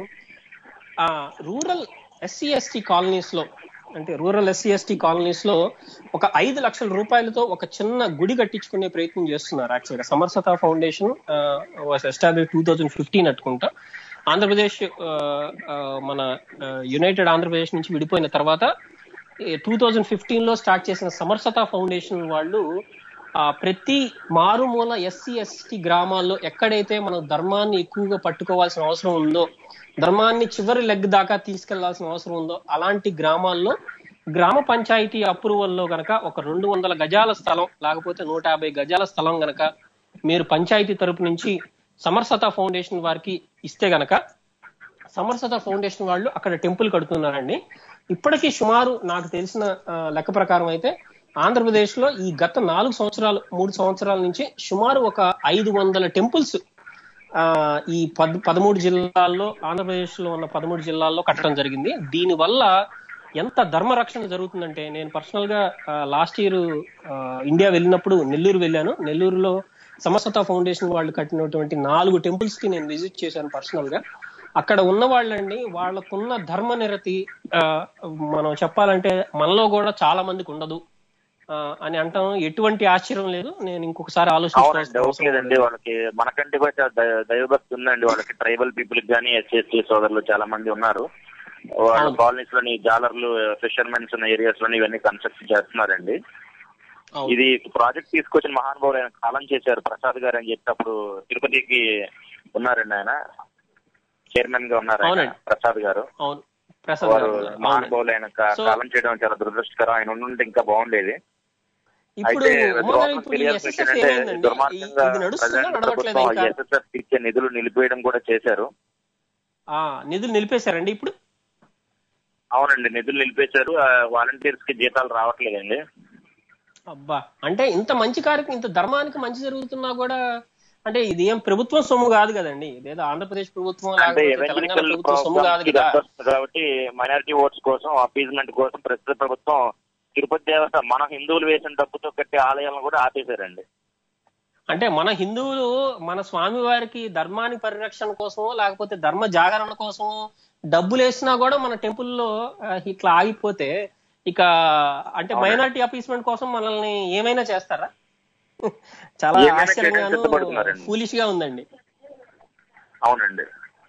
ఆ రూరల్ ఎస్సీ ఎస్టీ కాలనీస్ లో అంటే రూరల్ ఎస్సీ ఎస్టీ కాలనీస్ లో ఒక ఐదు లక్షల రూపాయలతో ఒక చిన్న గుడి కట్టించుకునే ప్రయత్నం చేస్తున్నారు యాక్చువల్ గా Samarasata foundation establish two thousand fifteen అనుకుంటా ఆంధ్రప్రదేశ్ ఆ, ఆ, మన యునైటెడ్ ఆంధ్రప్రదేశ్ నుంచి విడిపోయిన తర్వాత టూ థౌజండ్ ఫిఫ్టీన్ లో స్టార్ట్ చేసిన సమర్సత ఫౌండేషన్ వాళ్ళు ఆ, ప్రతి మారుమూల ఎస్సీ ఎస్టీ గ్రామాల్లో ఎక్కడైతే మనం ధర్మాన్ని ఎక్కువగా పట్టుకోవాల్సిన అవసరం ఉందో ధర్మాన్ని చివరి లెగ్ దాకా తీసుకెళ్లాల్సిన అవసరం ఉందో అలాంటి గ్రామాల్లో గ్రామ పంచాయతీ అప్రూవల్లో గనక ఒక రెండు వందల గజాల స్థలం లేకపోతే నూట యాభై గజాల స్థలం గనక మీరు పంచాయతీ తరపు నుంచి సమర్సత ఫౌండేషన్ వారికి ఇస్తే గనక సమర్సత ఫౌండేషన్ వాళ్ళు అక్కడ టెంపుల్ కడుతున్నారండి ఇప్పటికీ సుమారు నాకు తెలిసిన ఆ, లెక్క ప్రకారం అయితే ఆంధ్రప్రదేశ్ లో ఈ గత నాలుగు సంవత్సరాలు మూడు సంవత్సరాల నుంచి సుమారు ఒక ఐదు వందల టెంపుల్స్ ఆ ఈ పద్ పదమూడు జిల్లాల్లో ఆంధ్రప్రదేశ్ లో ఉన్న పదమూడు జిల్లాల్లో కట్టడం జరిగింది దీని వల్ల ఎంత ధర్మ రక్షణ జరుగుతుందంటే నేను పర్సనల్ గా లాస్ట్ ఇయర్ ఇండియా వెళ్ళినప్పుడు నెల్లూరు వెళ్ళాను నెల్లూరులో సమసత ఫౌండేషన్ వాళ్ళు కట్టినటువంటి నాలుగు టెంపుల్స్ కి నేను విజిట్ చేశాను పర్సనల్ గా అక్కడ ఉన్న వాళ్ళండి వాళ్ళకున్న ధర్మ నిరతి ఆ, మనం చెప్పాలంటే మనలో కూడా చాలా మందికి ఉండదు ఆ, అని అంటాం ఎటువంటి ఆశ్చర్యం లేదు నేను ఇంకొకసారి అవునండి డౌట్ ఆలోచించాల్సిన లేదండి వాళ్ళకి మనకంటే కూడా చాలా దై- దైవభక్తి ఉందండి వాళ్ళకి ట్రైబల్ పీపుల్ కానీ ఎస్సీ సోదరులు చాలా మంది ఉన్నారు వాళ్ళ అవును. కాలనీస్ లోని జాలర్లు ఫిషర్మెన్స్ ఉన్న ఏరియాస్ లోని ఇవన్నీ కన్స్ట్రక్ట్ చేస్తున్నారండి అవును. ఇది ప్రాజెక్ట్ తీసుకొచ్చిన మహానుభావులు ఆయన కాలం చేశారు ప్రసాద్ గారు అని చెప్పి అప్పుడు తిరుపతికి ఉన్నారండి ఆయన చైర్మన్ గా ఉన్నారు ఆయన, అవునండి. ప్రసాద్ గారు అవును ప్రసాద్ వారు గారు ఉన్నారు. అవునండి. మహానుభావులు ఆయన కా- So- కాలం చేయడం చాలా దురదృష్టకరం ఆయన ఉండుంటే ఇంకా బాగుండేది ఇప్పుడు అయితే ఉమాగారు ద్రోహం ఇప్పుడు ఈ తెలియాల్సిన SSF విషయం అంటే ఏమైందండి? ఈ- దుర్మార్గంగా ఇది నడుస్తుందా ప్రజెంట్ నడవట్లేదా ప్రభుత్వం ఇంకా ఎస్ఎస్ఎఫ్ ఇచ్చే నిధులు నిలిపేయడం కూడా చేశారు ఆ, నిధులు నిలిపేశారండి ఇప్పుడు అవునండి నిధులు నిలిపేశారు వాలంటీర్స్ కి జీతాలు రావట్లేదండి అబ్బా అంటే ఇంత మంచి కార్యక్రమం ఇంత ధర్మానికి మంచి జరుగుతున్నా కూడా అంటే ఇది ఏం ప్రభుత్వం సొమ్ము కాదు కదండి ఇదేదో ఆంధ్రప్రదేశ్ ప్రభుత్వం అంటే లేకపోతే తెలంగాణ ఎవెంజలికల్ ప్రభుత్వం సొమ్ము కాదు ప్రోగ్రామ్స్ కదా కాబట్టి మైనారిటీ ఓట్స్ కోసం అపీజ్మెంట్ కోసం ప్రస్తుత ప్రభుత్వం తిరుపతి దేవస్థ మన హిందువులు వేసిన డబ్బుతో కట్టే ఆలయాలను కూడా ఆపేశారండి అంటే మన హిందువులు మన స్వామి వారికి ధర్మాన్ని పరిరక్షణ కోసమో లేకపోతే ధర్మ జాగరణ కోసమో డబ్బులు వేసినా కూడా మన టెంపుల్లో ఆ, ఇట్లా ఆగిపోతే ఇక అంటే అవునండి. మైనారిటీ అపీస్మెంట్ కోసం మనల్ని ఏమైనా చేస్తారా చాలా ఏమైనా ఆశ్చర్యంగాను చేయడానికి సిద్ధపడుతున్నారండి. ఫూలిష్ గా ఉందండి అవునండి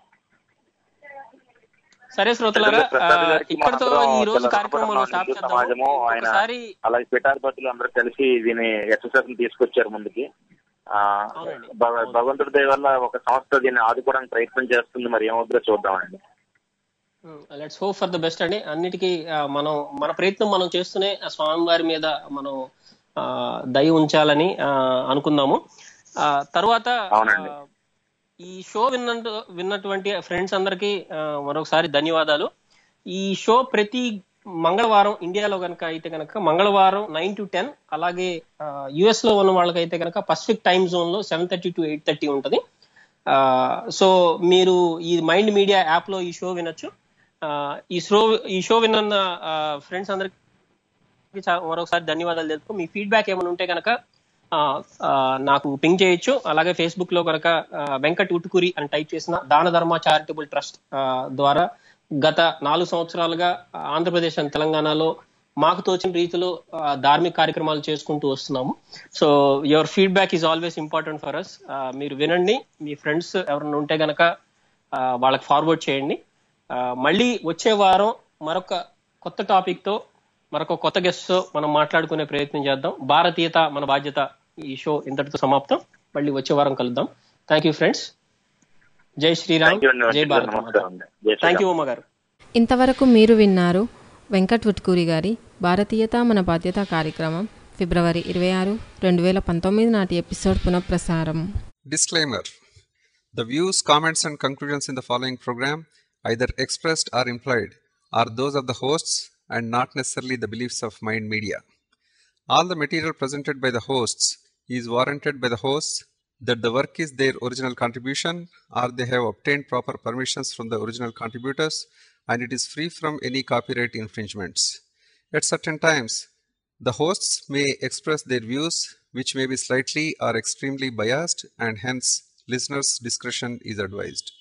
సరే శ్రోతలారా ఆ, ప్రసాద్ గారికి ఇక్కడతో మాత్రం ఈ రోజు చాలా కార్యక్రమం మనం రుణపడి స్టాప్ ఉన్నాం. చేద్దాం సమాజము ఆయన ఒకసారి అలాగే పిఠాధిపతులు అందరూ కలిసి దీని ఎస్ఎస్ఎఫ్ ని తీసుకొచ్చారు ముందుకి ఆ, అవునండి. భగ- భగవంతుడి దయ వల్ల ఒక సంస్థ దీన్ని ఆదుకోవడానికి ప్రయత్నం చేస్తుంది మరి ఏమవుతుందో చూద్దామండి let's hope for the best అండి అన్నిటికీ ఆ, మనం మన ప్రయత్నం మనం చేస్తూనే ఆ స్వామివారి మీద మనం ఆ, దయ ఉంచాలని ఆ, అనుకుందాము ఆ, తర్వాత అవునండి. ఆ, ఈ షో విన్న విన్నటువంటి ఫ్రెండ్స్ అందరికీ ఆ, మరొకసారి ధన్యవాదాలు ఈ షో ప్రతి మంగళవారం ఇండియాలో కనుక అయితే కనుక మంగళవారం నైన్ టు టెన్ అలాగే యుఎస్ లో ఉన్న వాళ్ళకైతే కనుక పసిఫిక్ టైం జోన్ లో seven thirty to eight thirty ఉంటుంది సో మీరు ఈ మైండ్ మీడియా యాప్ లో ఈ షో వినొచ్చు ఆ, ఈ షో ఈ షో విన్న ఫ్రెండ్స్ అందరికి చా- మరొకసారి ధన్యవాదాలు తెలుపు మీ ఫీడ్బ్యాక్ ఏమైనా ఉంటే కనుక ఆ, ఆ, నాకు పింగ్ చేయొచ్చు అలాగే ఫేస్బుక్ లో కనుక ఆ, వెంకట్ ఉటుకురి అని టైప్ చేసిన దాన ధర్మ చారిటబుల్ ట్రస్ట్ ఆ, ద్వారా గత నాలుగు సంవత్సరాలుగా ఆ, ఆంధ్రప్రదేశ్ అండ్ తెలంగాణలో మాకు తోచిన రీతిలో ఆ, ధార్మిక కార్యక్రమాలు చేసుకుంటూ వస్తున్నాము so your feedback is always important for us మీరు వినండి మీ ఫ్రెండ్స్ ఎవరైనా ఉంటే గనక ఆ, వాళ్ళకి ఫార్వర్డ్ చేయండి ఆ, మళ్ళీ వచ్చే వారం మరొక కొత్త టాపిక్ తో మరొక కొత్త గెస్ట్ తో మనం మాట్లాడుకునే ప్రయత్నం చేద్దాం భారతీయత మన బాధ్యత ఈ షో ఇంతటితో సమాప్తం మళ్ళీ వచ్చే వారం కలుద్దాం థ్యాంక్ యూ ఫ్రెండ్స్ జై శ్రీరామ్ థ్యాంక్ యూ అండి జై వంశీ గారు. భారత నమస్కారం అండి జై థ్యాంక్ యూ శ్రీరామ్. ఉమ్మ గారు ఇంతవరకు మీరు విన్నారు వెంకట్ వుట్కూరి గారి భారతీయత మన బాధ్యత కార్యక్రమం ఫిబ్రవరి ఇరవై ఆరు రెండు వేల పంతొమ్మిది నాటి ఎపిసోడ్ పునఃప్రసారం Disclaimer The views, comments, and conclusions in the following program, either expressed or implied, are those of the hosts and not necessarily the beliefs of Mind Media. All the material presented by the hosts is warranted by the hosts that the work is their original contribution or they have obtained proper permissions from the original contributors and it is free from any copyright infringements. At certain times, the hosts may express their views, which may be slightly or extremely biased, and hence listeners' discretion is advised.